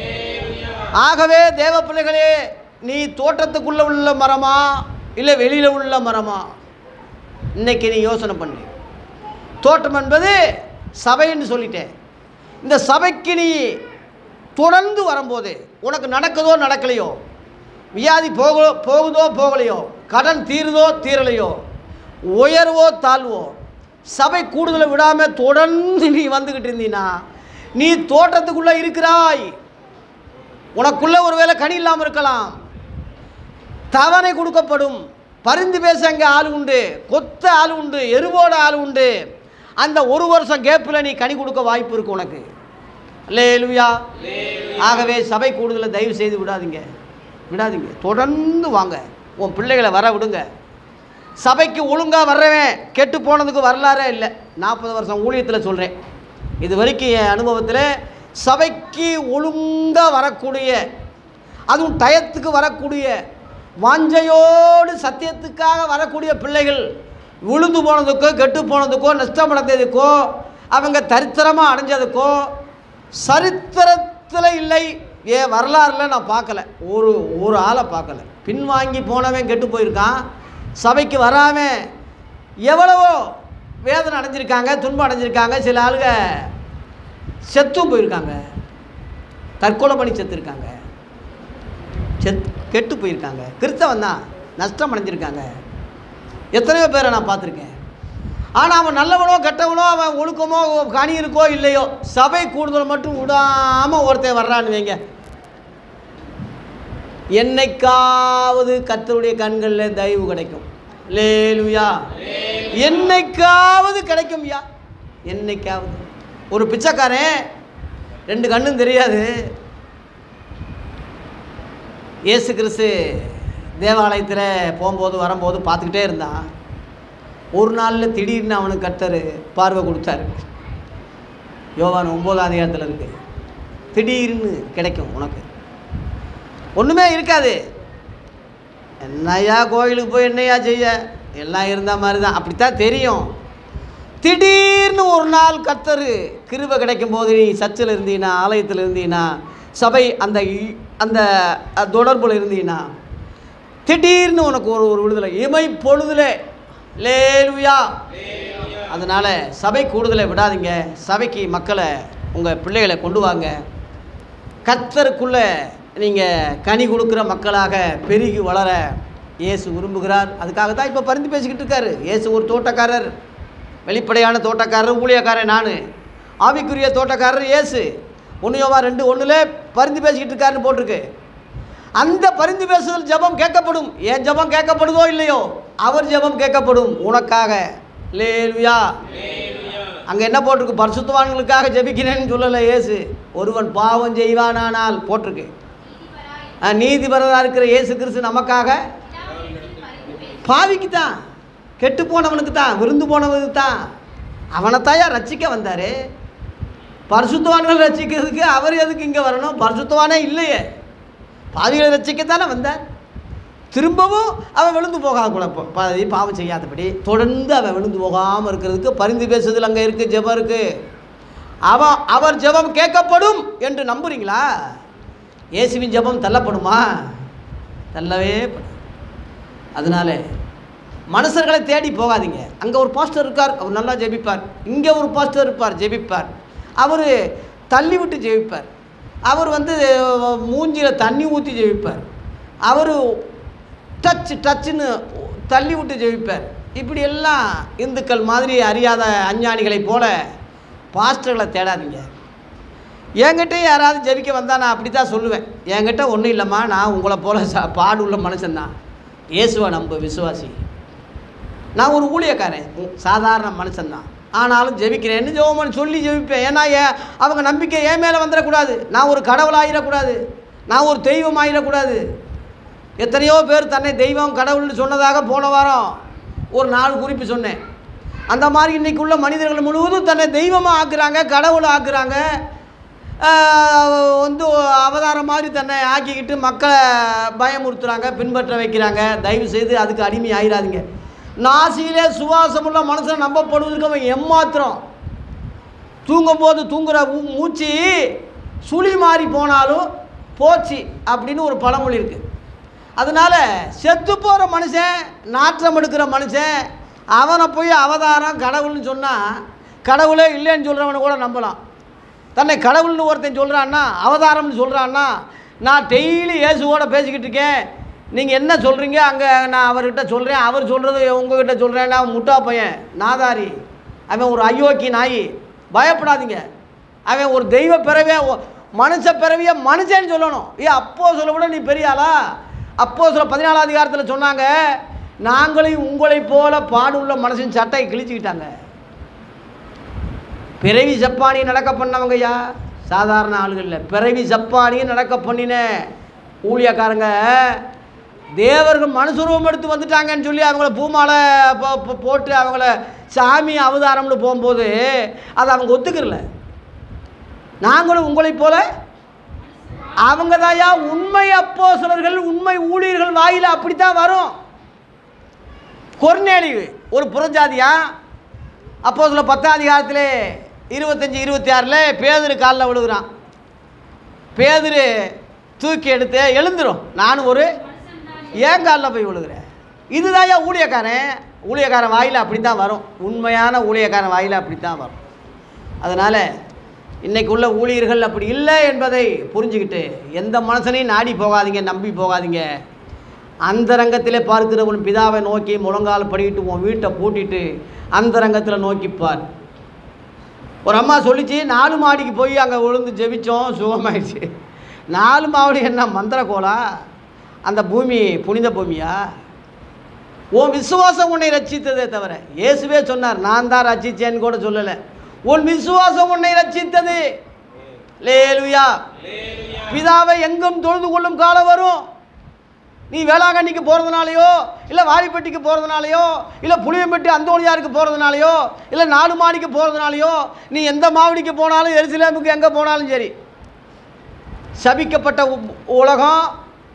ஆகவே தேவ பிள்ளைகளே நீ தோட்டத்துக்குள்ளே உள்ள மரமா இல்லை வெளியில் உள்ள மரமா இன்னைக்கு நீ யோசனை பண்ணு தோட்டம் என்பது சபைன்னு சொல்லிட்டேன் இந்த சபைக்கு நீ தொடர்ந்து வரும்போது உனக்கு நடக்குதோ நடக்கலையோ வியாதி போக போகுதோ போகலையோ கடன் தீருதோ தீரலையோ உயர்வோ தாழ்வோ சபை கூடுதலை விடாமல் தொடர்ந்து நீ வந்துக்கிட்டு இருந்தீன்னா நீ தோட்டத்துக்குள்ளே இருக்கிறாய் உனக்குள்ளே ஒருவேளை கனி இல்லாமல் இருக்கலாம் தவணை கொடுக்கப்படும் பரிந்து பேச அங்கே ஆள் உண்டு கொத்த ஆள் உண்டு எருவோட ஆள் உண்டு அந்த ஒரு வருஷம் கேப்பில் நீ கனி கொடுக்க வாய்ப்பு இருக்கு உனக்கு லேலுயா ஆகவே சபை கூடுதலை தயவு செய்து விடாதீங்க விடாதீங்க தொடர்ந்து வாங்க உன் பிள்ளைகளை வர விடுங்க சபைக்கு ஒழுங்காக வர்றவன் கெட்டு போனதுக்கு வரலாறே இல்லை நாற்பது வருஷம் ஊழியத்தில் சொல்கிறேன் இது வரைக்கும் என் அனுபவத்தில் சபைக்கு ஒழுங்காக வரக்கூடிய அதுவும் டயத்துக்கு வரக்கூடிய வாஞ்சையோடு சத்தியத்துக்காக வரக்கூடிய பிள்ளைகள் விழுந்து போனதுக்கோ கெட்டு போனதுக்கோ நஷ்டமடைந்ததுக்கோ அவங்க தரித்திரமாக அடைஞ்சதுக்கோ சரித்திரத்தில் இல்லை ஏன் வரலாறுல நான் பார்க்கல ஒரு ஒரு ஆளை பார்க்கல பின்வாங்கி போனவன் கெட்டு போயிருக்கான் சபைக்கு வராமல் எவ்வளவோ வேதனை அடைஞ்சிருக்காங்க துன்பம் அடைஞ்சிருக்காங்க சில ஆளுங்க செத்தும் போயிருக்காங்க தற்கொலை பண்ணி செத்துருக்காங்க செத் கெட்டு போயிருக்காங்க கிறிஸ்தவன் தான் நஷ்டம் அடைஞ்சிருக்காங்க எத்தனையோ பேரை நான் பார்த்துருக்கேன் ஆனால் அவன் நல்லவனோ கெட்டவனோ அவன் ஒழுக்கமோ கனி இருக்கோ இல்லையோ சபை கூடுதல் மட்டும் விடாமல் ஒருத்தன் வர்றான்னு வைங்க என்னைக்காவது கர்த்தருடைய கண்களில் தயவு கிடைக்கும் லேலுயா என்னைக்காவது கிடைக்கும் யா என்னைக்காவது ஒரு பிச்சைக்காரன் ரெண்டு கண்ணும் தெரியாது இயேசு கிறிஸ்து தேவாலயத்தில் போகும்போது வரும்போது பார்த்துக்கிட்டே இருந்தான் ஒரு நாளில் திடீர்னு அவனுக்கு கர்த்தர் பார்வை கொடுத்தாரு யோவான் ஒம்போதாம் அதிகாரத்தில் இருக்கு திடீர்னு கிடைக்கும் உனக்கு ஒன்றுமே இருக்காது என்னையா கோயிலுக்கு போய் என்னையா செய்ய எல்லாம் இருந்த மாதிரி தான் அப்படித்தான் தெரியும் திடீர்னு ஒரு நாள் கர்த்தர் கிருபை கிடைக்கும் போது நீ சர்ச்சில் இருந்தீன்னா ஆலயத்தில் இருந்தீன்னா சபை அந்த இ- அந்த அஹ், தொடர்புல இருந்தீன்னா திடீர்னு உனக்கு ஒரு ஒரு விடுதலை இமை பொழுதுல லேலுயா அதனால் சபை கூடுதலை விடாதீங்க சபைக்கு மக்களை உங்கள் பிள்ளைகளை கொண்டு வாங்க கர்த்தருக்குள்ளே நீங்கள் கனி கொடுக்குற மக்களாக பெருகி வளர இயேசு விரும்புகிறார் அதுக்காக தான் இப்போ பரிந்து பேசிக்கிட்டு இருக்காரு இயேசு ஒரு தோட்டக்காரர் வெளிப்படையான தோட்டக்காரர் ஊழியக்காரன் நான் ஆவிக்குரிய தோட்டக்காரர் இயேசு ஒன்றியோவா ரெண்டு ஒன்றில் பரிந்து பேசிக்கிட்டு இருக்காருன்னு போட்டிருக்கு அந்த பரிந்து பேசுதல் ஜெபம் கேட்கப்படும் ஏன் ஜெபம் கேட்கப்படுதோ இல்லையோ அவர் ஜெபம் கேட்கப்படும் உனக்காக லேலுயா அங்கே என்ன போட்டிருக்கு பரிசுத்தவான்களுக்காக ஜெபிக்கிறேன்னு சொல்லலை இயேசு ஒருவன் பாவம் செய்வானானால் போட்டிருக்கு அஹ், நீதிபரராக இருக்கிற இயேசு கிறிஸ்து நமக்காக பாவிக்கு தான் கெட்டு போனவனுக்கு தான் விருந்து போனவனுக்கு தான் அவனைத்தாயா ரட்சிக்க வந்தார் பரிசுத்தவான்கள் ரட்சிக்கிறதுக்கு அவர் எதுக்கு இங்கே வரணும் பரிசுத்தவானே இல்லையே பாவிகளை ரட்சிக்கத்தானே வந்தார் திரும்பவும் அவன் விழுந்து போகாத கூட ப- பாதி பாவம் செய்யாதபடி தொடர்ந்து அவன் விழுந்து போகாமல் இருக்கிறதுக்கு பரிந்து பேசுதல் அங்கே இருக்குது ஜெபம் இருக்குது அவன் அவர் ஜெபம் கேட்கப்படும் என்று நம்புறீங்களா இயேசுவின் ஜெபம் தள்ளப்படுமா தள்ளவே படாது. அதனால மனுஷர்களை தேடி போகாதீங்க அங்கே ஒரு பாஸ்டர் இருக்கார் அவர் நல்லா ஜெபிப்பார் இங்கே ஒரு பாஸ்டர் இருப்பார் ஜெபிப்பார் அவர் தள்ளி விட்டு ஜெபிப்பார் அவர் வந்து மூஞ்சியில் தண்ணி ஊற்றி ஜெபிப்பார் அவர் டச் டச்சுன்னு தள்ளி விட்டு ஜெபிப்பார் இப்படி எல்லாம் இந்துக்கள் மாதிரி அறியாத அஞ்ஞானிகளைப் போல பாஸ்டர்களை தேடாதீங்க என்கிட்ட யாராவது ஜெபிக்க வந்தால் நான் அப்படி தான் சொல்லுவேன் என்கிட்ட ஒன்றும் இல்லைம்மா நான் உங்களை போல ச பாடு உள்ள மனுஷன்தான் இயேசுவை நம்ப விசுவாசி நான் ஒரு ஊழியக்காரன் உ- சாதாரண மனுஷன்தான் ஆனாலும் ஜெபிக்கிறேன்னு ஜெபம் சொல்லி ஜெபிப்பேன் ஏன்னா ஏன் அவங்க நம்பிக்கை என் மேலே வந்துடக்கூடாது நான் ஒரு கடவுளாயிடக்கூடாது நான் ஒரு தெய்வம் ஆயிடக்கூடாது எத்தனையோ பேர் தன்னை தெய்வம் கடவுள்னு சொன்னதாக போன வாரம் ஒரு நாலு குறிப்பு சொன்னேன் அந்த மாதிரி இன்னைக்கு உள்ள மனிதர்கள் முழுவதும் தன்னை தெய்வமாக ஆக்குறாங்க கடவுளை ஆக்குறாங்க ஆஹ் வந்து அவதாரம் மாதிரி தன்னை ஆக்கிக்கிட்டு மக்களை பயமுறுத்துறாங்க பின்பற்ற வைக்கிறாங்க தயவு செய்து அதுக்கு அடிமை ஆயிடாதீங்க நாசியிலே சுவாசமுள்ள மனுஷன் நம்பப்படுவதற்கு அவன் எம்மாத்திரம் தூங்கும்போது தூங்குற ஊ- மூச்சு சுழி மாறி போனாலும் போச்சு அப்படின்னு ஒரு பழமொழி இருக்குது அதனால் செத்து போகிற மனுஷன் நாற்றம் எடுக்கிற மனுஷன் அவனை போய் அவதாரம் கடவுள்னு சொன்னால் கடவுளே இல்லைன்னு சொல்கிறவனை கூட நம்பலாம் தன்னை கடவுள்னு ஒருத்தன் சொல்கிறான்னா அவதாரம்னு சொல்கிறான்னா நான் டெய்லி இயேசுவோட பேசிக்கிட்டு இருக்கேன் நீங்கள் என்ன சொல்கிறீங்க அங்கே நான் அவர்கிட்ட சொல்கிறேன் அவர் சொல்கிறது உங்ககிட்ட சொல்கிறேன் நான் முட்டா பையன் நாதாரி அவன் ஒரு அயோக்கி நாய் பயப்படாதீங்க அவன் ஒரு தெய்வ பிறவிய மனுஷ பிறவிய மனுஷன்னு சொல்லணும் ஏ அப்போ சொல்ல விட நீ பெரிய ஆளா அப்போ சொல்ல பதினாலாம் அதிகாரத்தில் சொன்னாங்க நாங்களையும் உங்களைப் போல பாடுள்ள மனுஷன் சட்டையை கிழிச்சுக்கிட்டாங்க பிறவி ஜப்பானியை நடக்க பண்ணவங்கய்யா சாதாரண ஆளுகள் இல்லை பிறவி ஜப்பானியை நடக்க பண்ணின ஊழியக்காரங்க தேவர்கள் மனுஷரூபம் எடுத்து வந்துட்டாங்கன்னு சொல்லி அவங்கள பூமாலை போ- போ- போட்டு அவங்கள சாமி அவதாரம்னு போகும்போது அதை அவங்க ஒத்துக்கிறல நாங்களும் உங்களைப் போல அவங்க தாயா உண்மை அப்போஸ்தலர்கள் உண்மை ஊழியர்கள் வாயில அப்படித்தான் வரும் கொர்நேலியு ஒரு புறஜாதியா அப்போ சில பத்தாம் அதிகாரத்தில் இருபத்தஞ்சி இருபத்தி ஆறில் பேதுரு காலில் விழுகிறான் பேதுரு தூக்கி எடுத்து எழுந்துரும் நானும் ஒரு ஏன் காலில் போய் விழுகிறேன் இதுதான்யா ஊழியக்காரன் ஊழியக்காரன் வாயில் அப்படி தான் வரும் உண்மையான ஊழியக்காரன் வாயில் அப்படி தான் வரும் அதனால் இன்னைக்கு உள்ள ஊழியர்கள் அப்படி இல்லை என்பதை புரிஞ்சுக்கிட்டு எந்த மனுஷனையும் நாடி போகாதீங்க நம்பி போகாதீங்க அந்த ரங்கத்திலே பார்க்கிறவன் பிதாவை நோக்கி முழங்கால் படிக்கிட்டு உன் வீட்டை பூட்டிட்டு அந்த ரங்கத்தில் நோக்கிப்பார் ஒரு அம்மா சொல்லிச்சு நாலு மாடிக்கு போய் அங்கே விழுந்து ஜெபிச்சோம் சுகமாயிடுச்சு நாலு மாவடி என்ன மந்திர கோலா அந்த பூமி புனித பூமியா உன் விசுவாசம் உன்னை ரட்சித்ததே தவிர இயேசுவே சொன்னார் நான் தான் ரட்சிச்சேன்னு கூட சொல்லலை உன் விசுவாசம் உன்னை ரட்சித்தது லேலுயா பிதாவை எங்கும் தொழுது கொள்ளும் காலம் வரும் நீ வேளாங்கண்ணிக்கு போகிறதுனாலையோ இல்லை வாடிப்பட்டிக்கு போகிறதுனாலையோ இல்லை புளியம்பட்டி அந்தோணியாருக்கு போகிறதுனாலையோ இல்லை நாலு மாடிக்கு போகிறதுனாலையோ நீ எந்த மாவடிக்கு போனாலும் எருசலேமுக்கு எங்கே போனாலும் சரி சபிக்கப்பட்ட உ- உலகம்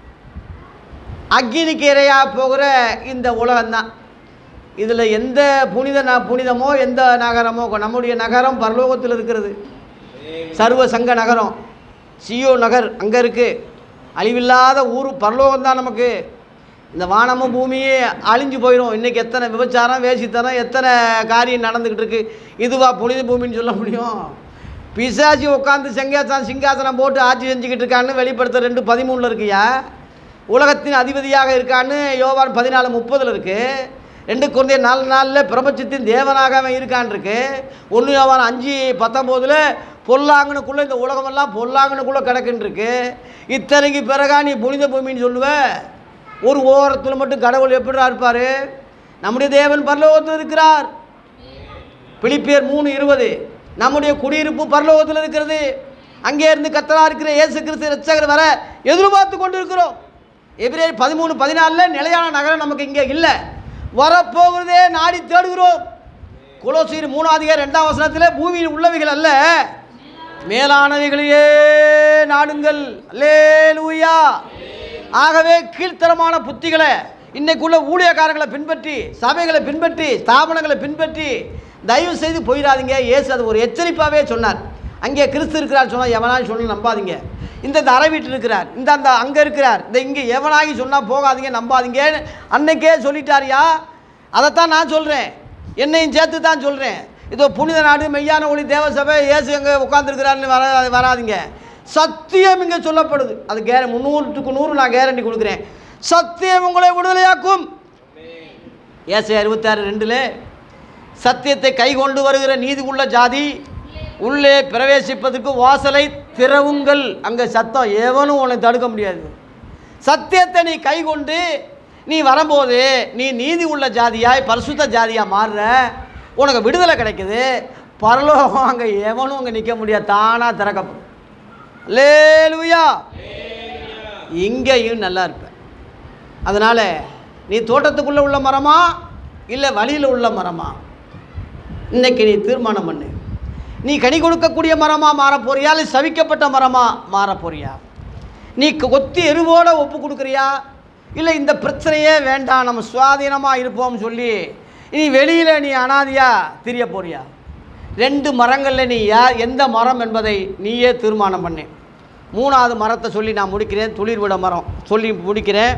அக்கினிக்கு இரையாக போகிற இந்த உலகம்தான் இதில் எந்த புனித ந புனிதமோ எந்த நகரமோ நம்முடைய நகரம் பரலோகத்தில் இருக்கிறது சர்வ சங்க நகரம் சியோ நகர் அங்கே இருக்குது அழிவில்லாத ஊர் பரலோகம் தான் நமக்கு இந்த வானமும் பூமியே அழிஞ்சு போயிடும் இன்றைக்கி எத்தனை விபச்சாரம் வேசித்தனம் எத்தனை காரியம் நடந்துக்கிட்டு இருக்கு இதுவா புனித பூமின்னு சொல்ல முடியும் பிசாசி உட்காந்து செங்காசனம் சிங்காசனம் போட்டு ஆட்சி செஞ்சுக்கிட்டு இருக்கான்னு வெளிப்படுத்த ரெண்டு பதிமூணில் இருக்குயா உலகத்தின் அதிபதியாக இருக்கான்னு யோவான் பதினாலு முப்பதில் இருக்குது ரெண்டு குழந்தைய நாலு நாளில் பிரபஞ்சத்தின் தேவனாக அவன் இருக்கான் இருக்கு ஒன்று யோவான் அஞ்சு பத்தொம்போதில் பொல்லாங்கனுக்குள்ளே இந்த உலகமெல்லாம் பொல்லாங்கனுக்குள்ளே கிடக்குன்னு இருக்கு இத்தனைக்கு பிறகா நீ புனித பூமின்னு சொல்லுவ ஒரு ஓரத்தில் மட்டும் கடவுள் எப்படிடா இருப்பார் நம்முடைய தேவன் பரலோகத்தில் இருக்கிறார் பிலிப்பியர் மூணு இருபது நம்முடைய குடியிருப்பு பரலோகத்தில் இருக்கிறது அங்கே இருந்து கத்தரா இருக்கிற இயேசு கிறிஸ்து ரட்சகர் வர எதிர்பார்த்து கொண்டு இருக்கிறோம் எபிரேயர் பதிமூணு பதினாலில் நிலையான நகரம் நமக்கு இங்கே இல்லை வரப்போகிறதே நாடி தேடுகிறோம் குலோசீர் மூணாவது ரெண்டாம் வசனத்தில் பூமியில் உள்ளவைகள் அல்ல மேலானவைகளையே நாடுங்கள் அல்லேலூயா ஆகவே கீழ்த்தரமான புத்திகளை இன்னைக்குள்ள ஊழியக்காரங்களை பின்பற்றி சபைகளை பின்பற்றி ஸ்தாபனங்களை பின்பற்றி தயவு செய்து போயிடாதீங்க இயேசு அது ஒரு எச்சரிப்பாகவே சொன்னார் அங்கே கிறிஸ்து இருக்கிறார் சொன்னால் எவனாலும் சொன்னால் நம்பாதீங்க இந்த இந்த அறை வீட்டில் இருக்கிறார் இந்த அந்த அங்கே இருக்கிறார் இந்த இங்கே எவனாகி சொன்னால் போகாதீங்க நம்பாதீங்கன்னு அன்னைக்கே சொல்லிட்டாரியா அதைத்தான் நான் சொல்கிறேன் என்னையும் சேர்த்து தான் சொல்கிறேன் இதோ புனித நாடு மெய்யான ஒளி தேவ சபை இயேசு அங்கே உட்காந்துருக்கிறாருன்னு வர வராதிங்க சத்தியம் இங்கே சொல்லப்படுது அது கேர முந்நூற்றுக்கு நூறு நான் கேரண்டி கொடுக்குறேன் சத்தியம் உங்களை விடுதலையாக்கும் ஏசை அறுபத்தாறு ரெண்டில் சத்தியத்தை கை கொண்டு வருகிற நீதி உள்ள ஜாதி உள்ளே பிரவேசிப்பதற்கு வாசலை திறவுங்கள் அங்கே சத்தம் எவனும் உன்னை தடுக்க முடியாது சத்தியத்தை நீ கை கொண்டு நீ வரும்போது நீ நீதி உள்ள ஜாதியாய் பரிசுத்த ஜாதியாக மாறுற உனக்கு விடுதலை கிடைக்குது பரலோகம் அங்கே எவனும் அங்கே நிற்க முடியாது தானாக திறக்கப்படும் லேலுயா இங்கேயும் நல்லா இருப்ப அதனால் நீ தோட்டத்துக்குள்ளே உள்ள மரமா இல்லை வழியில் உள்ள மரமா இன்னைக்கு நீ தீர்மானம் பண்ணு நீ கனி கொடுக்கக்கூடிய மரமாக மாறப் போறியா இல்லை சவிக்கப்பட்ட மரமாக மாறப் போறியா நீ கொத்தி எருவோட ஒப்பு கொடுக்குறியா இல்லை இந்த பிரச்சனையே வேண்டாம் நம்ம சுவாதீனமாக இருப்போம்னு சொல்லி நீ வெளியில் நீ அனாதியாக திரிய போறியா ரெண்டு மரங்களில் நீ யார் எந்த மரம் என்பதை நீயே தீர்மானம் பண்ணு மூணாவது மரத்தை சொல்லி நான் முடிக்கிறேன் துளிர்விட மரம் சொல்லி முடிக்கிறேன்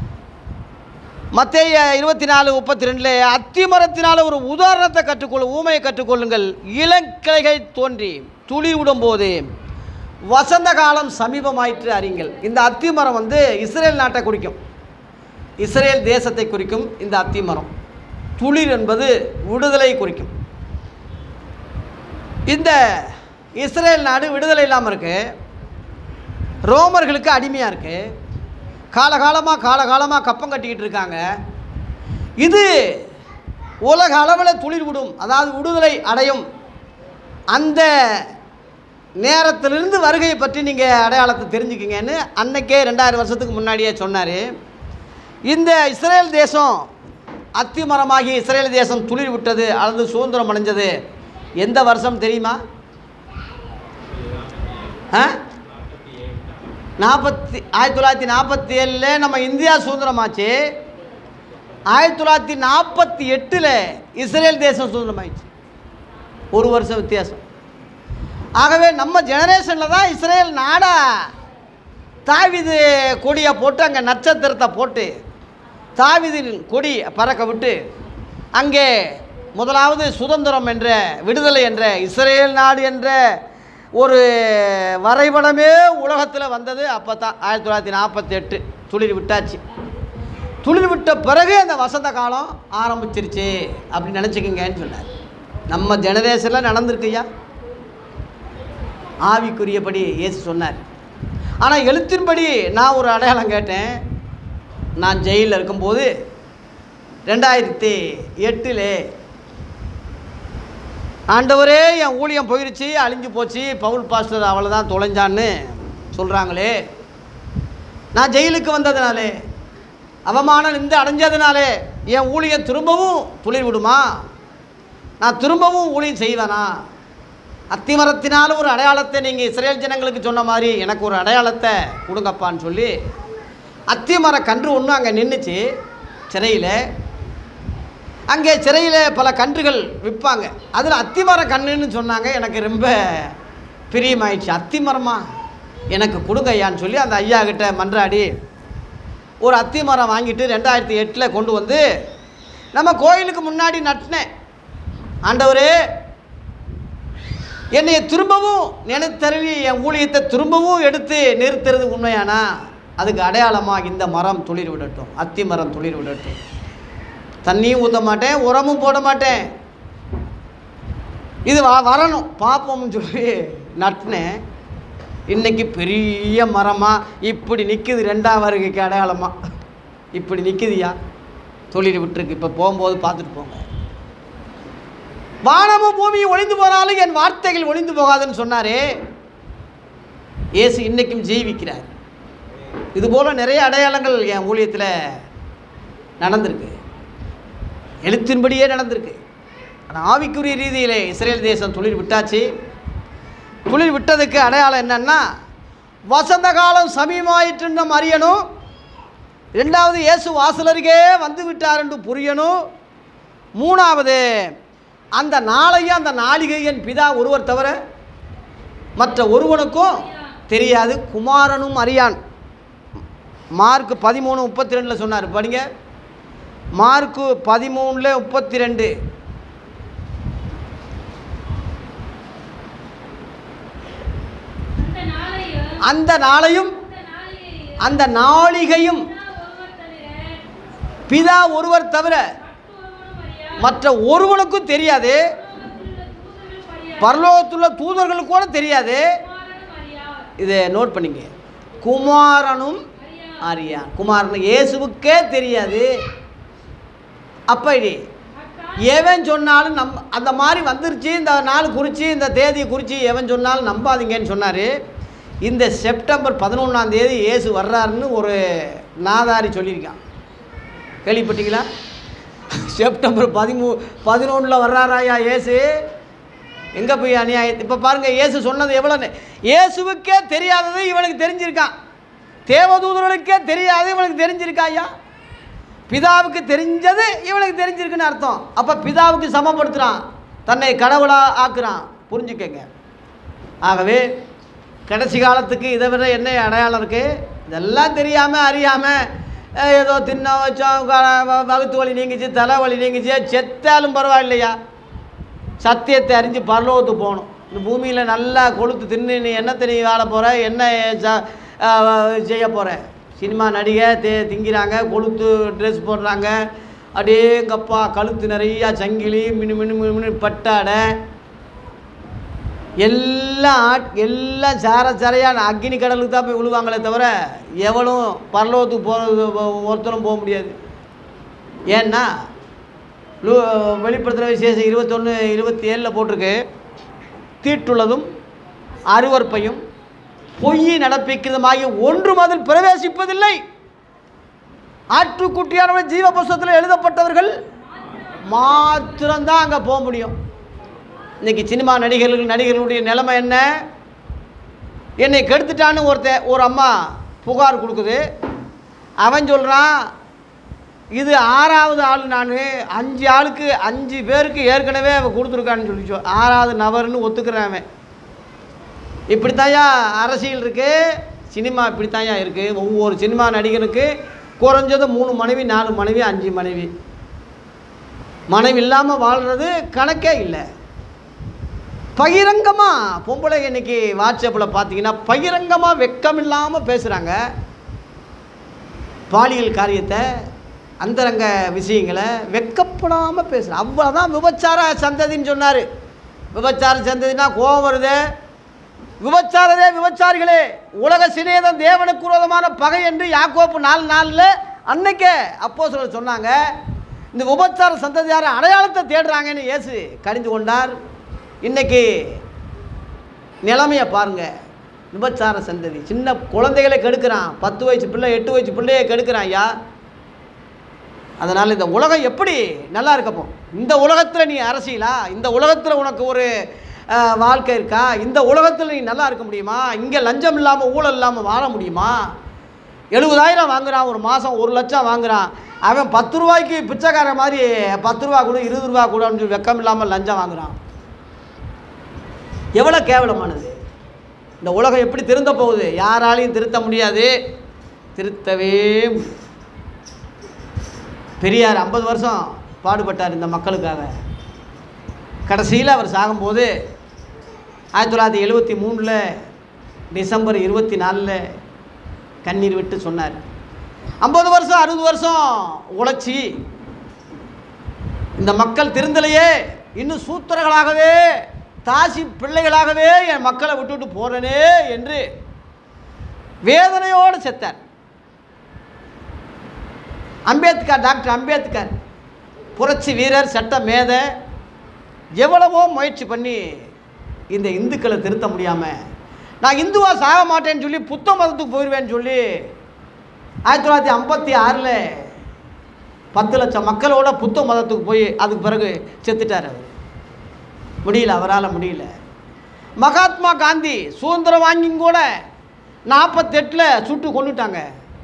மத்தேய இருபத்தி நாலு முப்பத்தி ரெண்டில் அத்தி மரத்தினால் ஒரு உதாரணத்தை கற்றுக்கொள்ள ஊமையை கற்றுக்கொள்ளுங்கள் இளங்கிளைகள் தோன்றி துளிர் விடும்போது வசந்த காலம் சமீபமாயிற்று அறிங்கள் இந்த அத்தி மரம் வந்து இஸ்ரேல் நாட்டை குறிக்கும் இஸ்ரேல் தேசத்தை குறிக்கும் இந்த அத்தி மரம் துளிர் என்பது விடுதலை குறிக்கும் இந்த இஸ்ரேல் நாடு விடுதலை இல்லாமல் இருக்கு ரோமர்களுக்கு அடிமையாக இருக்குது காலகாலமாக காலகாலமாக கப்பம் கட்டிக்கிட்டு இருக்காங்க இது உலக அளவில் துளிர் விடும் அதாவது விடுதலை அடையும் அந்த நேரத்திலிருந்து வருகையை பற்றி நீங்கள் அடையாளத்தை தெரிஞ்சுக்கிங்கன்னு அன்னைக்கே ரெண்டாயிரம் வருஷத்துக்கு முன்னாடியே சொன்னார் இந்த இஸ்ரேல் தேசம் அத்தி மரமாகி இஸ்ரேல் தேசம் துளிர் விட்டது அல்லது சுதந்திரம் அடைஞ்சது எந்த வருஷம் தெரியுமா ஆ நாற்பத்தி ஆயிரத்தி தொள்ளாயிரத்தி நாற்பத்தி ஏழில் நம்ம இந்தியா சுதந்திரமாச்சு ஆயிரத்தி தொள்ளாயிரத்தி நாற்பத்தி எட்டில் இஸ்ரேல் தேசம் சுதந்திரமாயிடுச்சு ஒரு வருஷம் வித்தியாசம் ஆகவே நம்ம ஜெனரேஷனில் தான் இஸ்ரேல் நாடா தாவிது கொடியை போட்டு அங்கே நட்சத்திரத்தை போட்டு தாவிதின் கொடி பறக்க விட்டு அங்கே முதலாவது சுதந்திரம் என்ற விடுதலை என்ற இஸ்ரேல் நாடு என்ற ஒரு வரைபடமே உலகத்தில் வந்தது அப்போ தான் ஆயிரத்தி தொள்ளாயிரத்தி நாற்பத்தி எட்டு துளிர் விட்டாச்சு துளிர் விட்ட பிறகு அந்த வசந்த காலம் ஆரம்பிச்சிருச்சு அப்படின்னு நினச்சிக்கங்கன்னு சொன்னார் நம்ம ஜெனரேஷனில் நடந்திருக்குய்யா ஆவிக்குரியபடி இயேசு சொன்னார் ஆனால் எழுத்தின்படி நான் ஒரு அடையாளம் கேட்டேன் நான் ஜெயிலில் இருக்கும்போது ரெண்டாயிரத்தி எட்டில் ஆண்டவரே என் ஊழியம் போயிருச்சு அழிஞ்சு போச்சு பவுல் பாஸ்டர் அவளை தான் தொலைஞ்சான்னு சொல்கிறாங்களே நான் ஜெயிலுக்கு வந்ததுனாலே அவமானம் நின்று அடைஞ்சதுனாலே என் ஊழியம் திரும்பவும் துளிர் விடுமா நான் திரும்பவும் ஊழியம் செய்வேனா அத்திமரத்தினால் ஒரு அடையாளத்தை நீங்கள் இஸ்ரேல் ஜனங்களுக்கு சொன்ன மாதிரி எனக்கு ஒரு அடையாளத்தை கொடுங்கப்பான்னு சொல்லி அத்திமர கன்று ஒன்று அங்கே நின்றுச்சு சிறையில் அங்கே சிறையில் பல கன்றுகள் விற்பாங்க அதில் அத்திமர கன்றுன்னு சொன்னாங்க எனக்கு ரொம்ப பிரியமாயிடுச்சு அத்திமரமா எனக்கு கொடுங்க ஐயான்னு சொல்லி அந்த ஐயா கிட்ட மன்றாடி ஒரு அத்திமரம் வாங்கிட்டு ரெண்டாயிரத்தி எட்டில் கொண்டு வந்து நம்ம கோயிலுக்கு முன்னாடி நட்டினேன் ஆண்டவரே என்னை திரும்பவும் நினைத்தருவி என் ஊழியத்தை திரும்பவும் எடுத்து நிறுத்துறது உண்மையானா அதுக்கு அடையாளமாக இந்த மரம் துளிர் விடட்டும் அத்தி மரம் துளிர் விடட்டும் தண்ணியும் ஊற்ற மாட்டேன் உரமும் போட மாட்டேன் இது வ வரணும் பார்ப்போம்னு சொல்லி நட்டினேன் இன்னைக்கு பெரிய மரமாக இப்படி நிற்குது ரெண்டாம் வருகைக்கு அடையாளமாக இப்படி நிற்குதுயா தொழில் விட்டுருக்கு இப்போ போகும்போது பார்த்துட்டு போங்க வானமும் பூமியும் ஒளிந்து போனாலும் என் வார்த்தைகள் ஒளிந்து போகாதுன்னு சொன்னாரே இயேசு இன்னைக்கும் ஜீவிக்கிறார் இதுபோல் நிறைய அடையாளங்கள் என் ஊழியத்தில் நடந்திருக்கு எழுத்தின்படியே நடந்திருக்கு ஆனால் ஆவிக்குரிய ரீதியிலே இஸ்ரேல் தேசம் துளிர் விட்டாச்சு துளிர் விட்டதுக்கு அடையாளம் என்னன்னா வசந்த காலம் சமீபமாயிற்றுன்னு நம்ம அறியணும் ரெண்டாவது இயேசு வாசலருகே வந்து விட்டார் என்று புரியணும் மூணாவது அந்த நாளையும் அந்த நாளிகையின் பிதா ஒருவர் தவிர மற்ற ஒருவனுக்கும் தெரியாது குமாரனும் அறியான் மார்க் பதிமூணு முப்பத்தி ரெண்டில் சொன்னார் படிங்க மார்க்கு பதிமூணில் முப்பத்தி ரெண்டு அந்த நாளையும் அந்த நாளையும் அந்த அந்த நாளிகையும் நாளிகையும் பிதா ஒருவர் தவிர பிதா ஒருவர் தவிர மற்றொருவனும் அறியார். மற்ற ஒருவனுக்கும் தெரியாது பரலோகத்திலுள்ள தூதர்கள் அறியார். பரலோகத்துள்ள தூதர்களுக்கு கூட தெரியாது குமாரனும் அறியார். இதை நோட் பண்ணிங்க குமாரனும் அறியார். அறியான் குமாரன் இயேசுவுக்கே தெரியாது அப்படி அக்கால் எவன் சொன்னாலும் நம் அந்த மாதிரி வந்துருச்சு இந்த நாள் குறித்து இந்த தேதி குறித்து எவன் சொன்னாலும் நம்பாதீங்கன்னு சொன்னார் இந்த செப்டம்பர் பதினொன்றாம் தேதி இயேசு வர்றாருன்னு ஒரு நாதாரி சொல்லியிருக்கான் கேள்விப்பட்டீங்களா செப்டம்பர் பதிமூ பதினொன்றில் வர்றாராயா இயேசு எங்கே போய் அநியாயம் இப்போ பாருங்கள் இயேசு சொன்னது எவ்வளோ நே- இயேசுவுக்கே தெரியாதது இவனுக்கு தெரிஞ்சிருக்கான் தேவதூதர்களுக்கே தெரியாது இவனுக்கு தெரிஞ்சிருக்கா ஐயா பிதாவுக்கு தெரிஞ்சது இவனுக்கு தெரிஞ்சிருக்குன்னு அர்த்தம் அப்போ பிதாவுக்கு சமப்படுத்துகிறான் தன்னை கடவுளாக ஆக்குறான் புரிஞ்சுக்கங்க ஆகவே கடைசி காலத்துக்கு இதை விட என்ன அடையாளம் இருக்குது இதெல்லாம் தெரியாமல் அறியாமல் ஏதோ தின்ன வச்சோம் க- வ- வகுத்து வலி நீங்கிச்சு தலைவலி நீங்கிச்சு செத்தாலும் பரவாயில்லையா சத்தியத்தை அறிஞ்சு பரலோகத்துக்கு போகணும் இந்த பூமியில் நல்லா கொளுத்து தின்னு நீ என்னத்தை நீ வாழ போகிற என்ன ச- அஹ் செய்ய போகிற சினிமா நடிகை தே திங்கிறாங்க கொளுத்து ட்ரெஸ் போடுறாங்க அடேங்கப்பா கழுத்து நிறையா சங்கிலி மினு மினு மினு மினு பட்டாடை எல்லாம் ஆட்- எல்லாம் சார சாரையான அக்னி கடலுக்கு தான் போய் விழுவாங்களே தவிர எவனும் பரலோகத்துக்கு போகிறது ஒருத்தரும் போக முடியாது ஏன்னா லூ வெளிப்படுத்துகிற விசேஷம் இருபத்தொன்று இருபத்தி ஏழில் போட்டிருக்கு தீட்டுள்ளதும் அருவற்பையும் பொய்யை நடப்பிக்கிறதுமாகிய ஒன்றும் அதில் பிரவேசிப்பதில்லை ஆற்றுக்குட்டியானவர்கள் ஜீவ புஸ்தகத்தில் எழுதப்பட்டவர்கள் மாத்திரம்தான் அங்கே போக முடியும் இன்னைக்கு சினிமா நடிகர்கள் நடிகர்களுடைய நிலைமை என்ன என்னை கெடுத்துட்டான்னு ஒருத்தன் ஒரு அம்மா புகார் கொடுக்குது அவன் சொல்கிறான் இது ஆறாவது ஆள் நான் அஞ்சு ஆளுக்கு அஞ்சு பேருக்கு ஏற்கனவே அவன் கொடுத்துருக்கான்னு சொல்லி சொல் ஆறாவது நபர்னு ஒத்துக்கிறேன் அவன் இப்படித்தாயா அரசியல் இருக்குது சினிமா இப்படித்தாயா இருக்குது ஒவ்வொரு சினிமா நடிகனுக்கு குறைஞ்சது மூணு மனைவி நாலு மனைவி அஞ்சு மனைவி மனைவி இல்லாமல் வாழ்கிறது கணக்கே இல்லை பகிரங்கமாக பொம்பளை இன்னைக்கு வாட்ஸ்அப்பில் பார்த்தீங்கன்னா பகிரங்கமாக வெக்கம் இல்லாமல் பேசுகிறாங்க பாலியல் காரியத்தை அந்தரங்க விஷயங்களை வெக்கப்படாமல் பேசுகிறேன் அவ்வளோதான் விபச்சார சந்ததின்னு சொன்னார் விபச்சார சந்ததினா கோபம் வருது விபச்சாரரே விபச்சாரிகளே உலக சிநேதம் தேவனுக்கு விரோதமான பகை என்று யாக்கோப்பு நாலு நாளில் அன்னைக்கே அப்போ சொன்னாங்க இந்த விபச்சார சந்ததியார அடையாளத்தை தேடுறாங்கன்னு இயேசு கடிந்து கொண்டார் இன்னைக்கு நிலைமையை பாருங்க விபச்சார சந்ததி சின்ன குழந்தைகளை கெடுக்கிறான் பத்து வயசு பிள்ளை எட்டு வயசு பிள்ளையை கெடுக்கிறான் ஐயா அதனால் இந்த உலகம் எப்படி நல்லா இருக்கப்போ இந்த உலகத்தில் நீ அரசியலா இந்த உலகத்தில் உனக்கு ஒரு அஹ், வாழ்க்கை இருக்கா இந்த உலகத்தில் நீ நல்லா இருக்க முடியுமா இங்கே லஞ்சம் இல்லாமல் ஊழல் இல்லாமல் வாழ முடியுமா எழுபதாயிரம் வாங்குறான் ஒரு மாதம் ஒரு லட்சம் வாங்குறான் அவன் பத்து ரூபாய்க்கு பிச்சைக்காரன் மாதிரி பத்து ரூபா கொடு இருபது ரூபா கொடுன்னு சொல்லி வெக்கம் இல்லாமல் லஞ்சம் வாங்குறான் எவ்வளோ கேவலமானது இந்த உலகம் எப்படி திருந்த போகுது யாராலையும் திருத்த முடியாது திருத்தவே முடியாது. பெரியார் ஐம்பது வருஷம் பாடுபட்டார் இந்த மக்களுக்காக கடைசியில் அவர் சாகும்போது ஆயிரத்தி தொள்ளாயிரத்தி எழுபத்தி மூணில் டிசம்பர் இருபத்தி நாலில் கண்ணீர் விட்டு சொன்னார் ஐம்பது வருஷம் அறுபது வருஷம் உழைச்சி இந்த மக்கள் திருந்தலையே இன்னும் சூத்திரர்களாகவே தாசி பிள்ளைகளாகவே என் மக்களை விட்டுவிட்டு போகிறனே என்று வேதனையோடு செத்தார் அம்பேத்கர் டாக்டர் அம்பேத்கர் புரட்சி வீரர் சட்ட மேதை எவ்வளவோ முயற்சி பண்ணி இந்த இந்துக்களை திருத்த முடியாமல் நான் இந்துவாக சாக மாட்டேன்னு சொல்லி புத்த மதத்துக்கு போயிடுவேன்னு சொல்லி ஆயிரத்தி தொள்ளாயிரத்தி ஐம்பத்தி ஆறில் பத்து லட்சம் மக்களோட புத்த மதத்துக்கு போய் அதுக்கு பிறகு செத்துட்டார் அவர் முடியல அவரால் முடியல மகாத்மா காந்தி சுதந்திரம் வாங்கியும் கூட நாற்பத்தெட்டில் சுட்டு கொண்டுட்டாங்க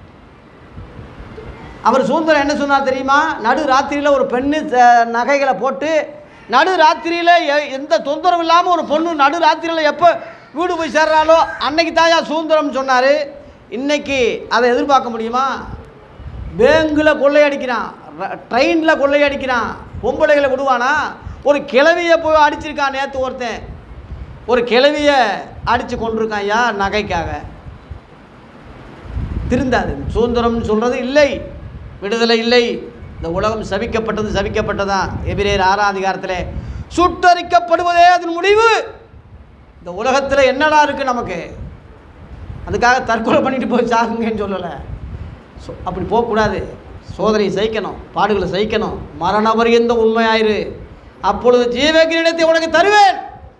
அவர் சுதந்திரம் என்ன சொன்னார் தெரியுமா நடு ராத்திரியில் ஒரு பெண்ணு ச- நகைகளை போட்டு நடு ராத்திரியில் எ- எந்த தொந்தரவும் இல்லாமல் ஒரு பொண்ணு நடு ராத்திரியில் எப்போ வீடு போய் சேர்றாலோ அன்னைக்கு தாயா சுதந்திரம்னு சொன்னார் இன்னைக்கு அதை எதிர்பார்க்க முடியுமா பேங்கில் கொள்ளையடிக்கிறான் ட்ரெயினில் கொள்ளையடிக்கிறான் பொம்பளைகளை விடுவானா ஒரு கிழவியை போய் அடிச்சிருக்கான் நேற்று ஒருத்தன் ஒரு கிழவியை அடித்து கொண்டிருக்கான் ஐயா நகைக்காக திருந்தாது சுதந்திரம்னு சொல்கிறது இல்லை விடுதலை இல்லை இந்த உலகம் சபிக்கப்பட்டது சபிக்கப்பட்டதா எபிரேர் ஆறாம் அதிகாரத்தில் சுட்டரிக்கப்படுவதே அதன் முடிவு இந்த உலகத்தில் என்னடா இருக்குது நமக்கு அதுக்காக தற்கொலை பண்ணிட்டு போய் சாகுங்கன்னு சொல்லலை சோ அப்படி போகக்கூடாது சோதனையை சகிக்கணும் பாடுகளை சகிக்கணும் மரண பரியந்த உண்மையாயிரு அப்பொழுது ஜீவகிரீடத்தை உனக்கு தருவேன்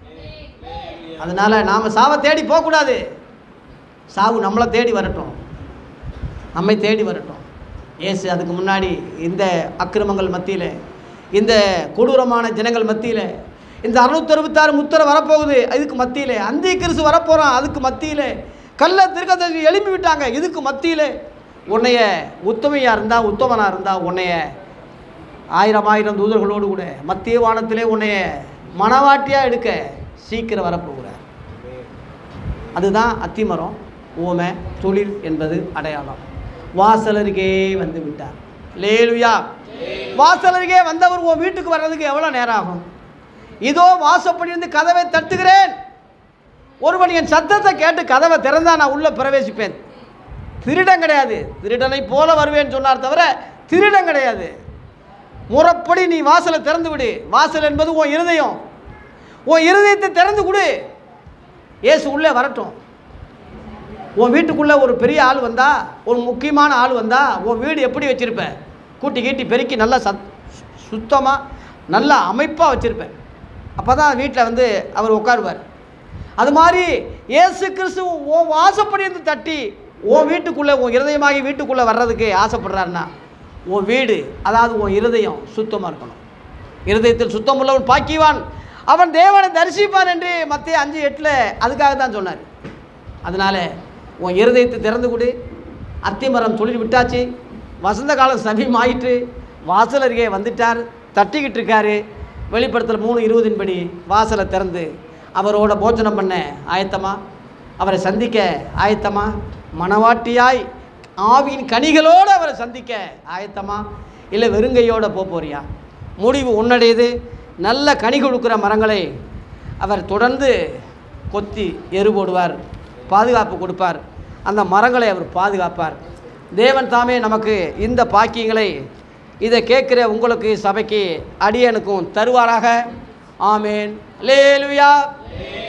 அதனால் நாம் சாவை தேடி போகக்கூடாது சாவு நம்மளை தேடி வரட்டும் நம்மை தேடி வரட்டும் இயேசு அதுக்கு முன்னாடி இந்த அக்கிரமங்கள் மத்தியில் இந்த கொடூரமான ஜனங்கள் மத்தியில் இந்த அறுநூத்தறுபத்தாறு முத்திரை வரப்போகுது இதுக்கு மத்தியில் அந்தி கிறிஸ்து வரப்போகிறான் அதுக்கு மத்தியில் கள்ள திருக்கத்தை எழுப்பி விட்டாங்க இதுக்கு மத்தியில் உன்னைய உத்தமையாக இருந்தால் உத்தமனாக இருந்தால் உன்னைய ஆயிரம் ஆயிரம் தூதர்களோடு கூட மத்திய வானத்திலே உன்னைய மனவாட்டியாக எடுக்க சீக்கிரம் வரப்போகிறார் அதுதான் அத்திமரம் ஓமை தொழில் என்பது அடையாளம் வாசலருகே வந்து விட்டார் லேலுயா வாசலருகே வந்தவர் உன் வீட்டுக்கு வர்றதுக்கு எவ்வளோ நேரம் ஆகும் இதோ வாசப்படி இருந்து கதவை தட்டுகிறேன் ஒருவன் என் சத்தத்தை கேட்டு கதவை திறந்தா நான் உள்ளே பிரவேசிப்பேன் திருடன் கிடையாது திருடனை போல வருவேன்னு சொன்னார் தவிர திருடன் கிடையாது முறைப்படி நீ வாசலை திறந்து விடு வாசல் என்பது உன் இருதயம் உன் இருதயத்தை திறந்து கொடு இயேசு உள்ளே வரட்டும் உன் வீட்டுக்குள்ளே ஒரு பெரிய ஆள் வந்தா ஒரு முக்கியமான ஆள் வந்தா உன் வீடு எப்படி வச்சிருப்ப கூட்டி கீட்டி பெருக்கி நல்லா சத் சுத்தமாக நல்ல அமைப்பாக வச்சுருப்பேன் அப்போ தான் வீட்டில் வந்து அவர் உட்காருவார் அது மாதிரி இயேசு கிறிஸ்து உன் வாசப்படி இருந்து தட்டி உன் வீட்டுக்குள்ளே உன் இருதயமாகி வீட்டுக்குள்ளே வர்றதுக்கு ஆசைப்படுறாருன்னா உன் வீடு அதாவது உன் இருதயம் சுத்தமாக இருக்கணும் இருதயத்தில் சுத்தம் உள்ளவன் பாக்கிவான் அவன் தேவனை தரிசிப்பான் என்று மத்திய அஞ்சு எட்டில் அதுக்காக தான் சொன்னார் அதனால் உன் இருதயத்தை திறந்து கொடு அத்திமரம் தொழில் விட்டாச்சு வசந்த காலம் சமீபம் ஆயிற்று வாசல் அருகே வந்துட்டார் தட்டிக்கிட்டு இருக்காரு வெளிப்படத்தில் மூணு இருபதின் படி வாசலை திறந்து அவரோட போஜனம் பண்ண ஆயத்தமா அவரை சந்திக்க ஆயத்தமா மணவாட்டியாய் ஆவியின் கனிகளோடு அவரை சந்திக்க ஆயத்தமா இல்லை வெறுங்கையோட போக போறியா முடிவு உன்னடையது நல்ல கனி கொடுக்குற மரங்களை அவர் தொடர்ந்து கொத்தி எரு போடுவார் பாதுகாப்பு கொடுப்பார் அந்த மரங்களை அவர் பாதுகாப்பார் தேவன் தாமே நமக்கு இந்த பாக்கியங்களை இதை கேட்குற உங்களுக்கு சபைக்கு அடியனுக்கும் தருவாராக ஆமேன் லேலுயா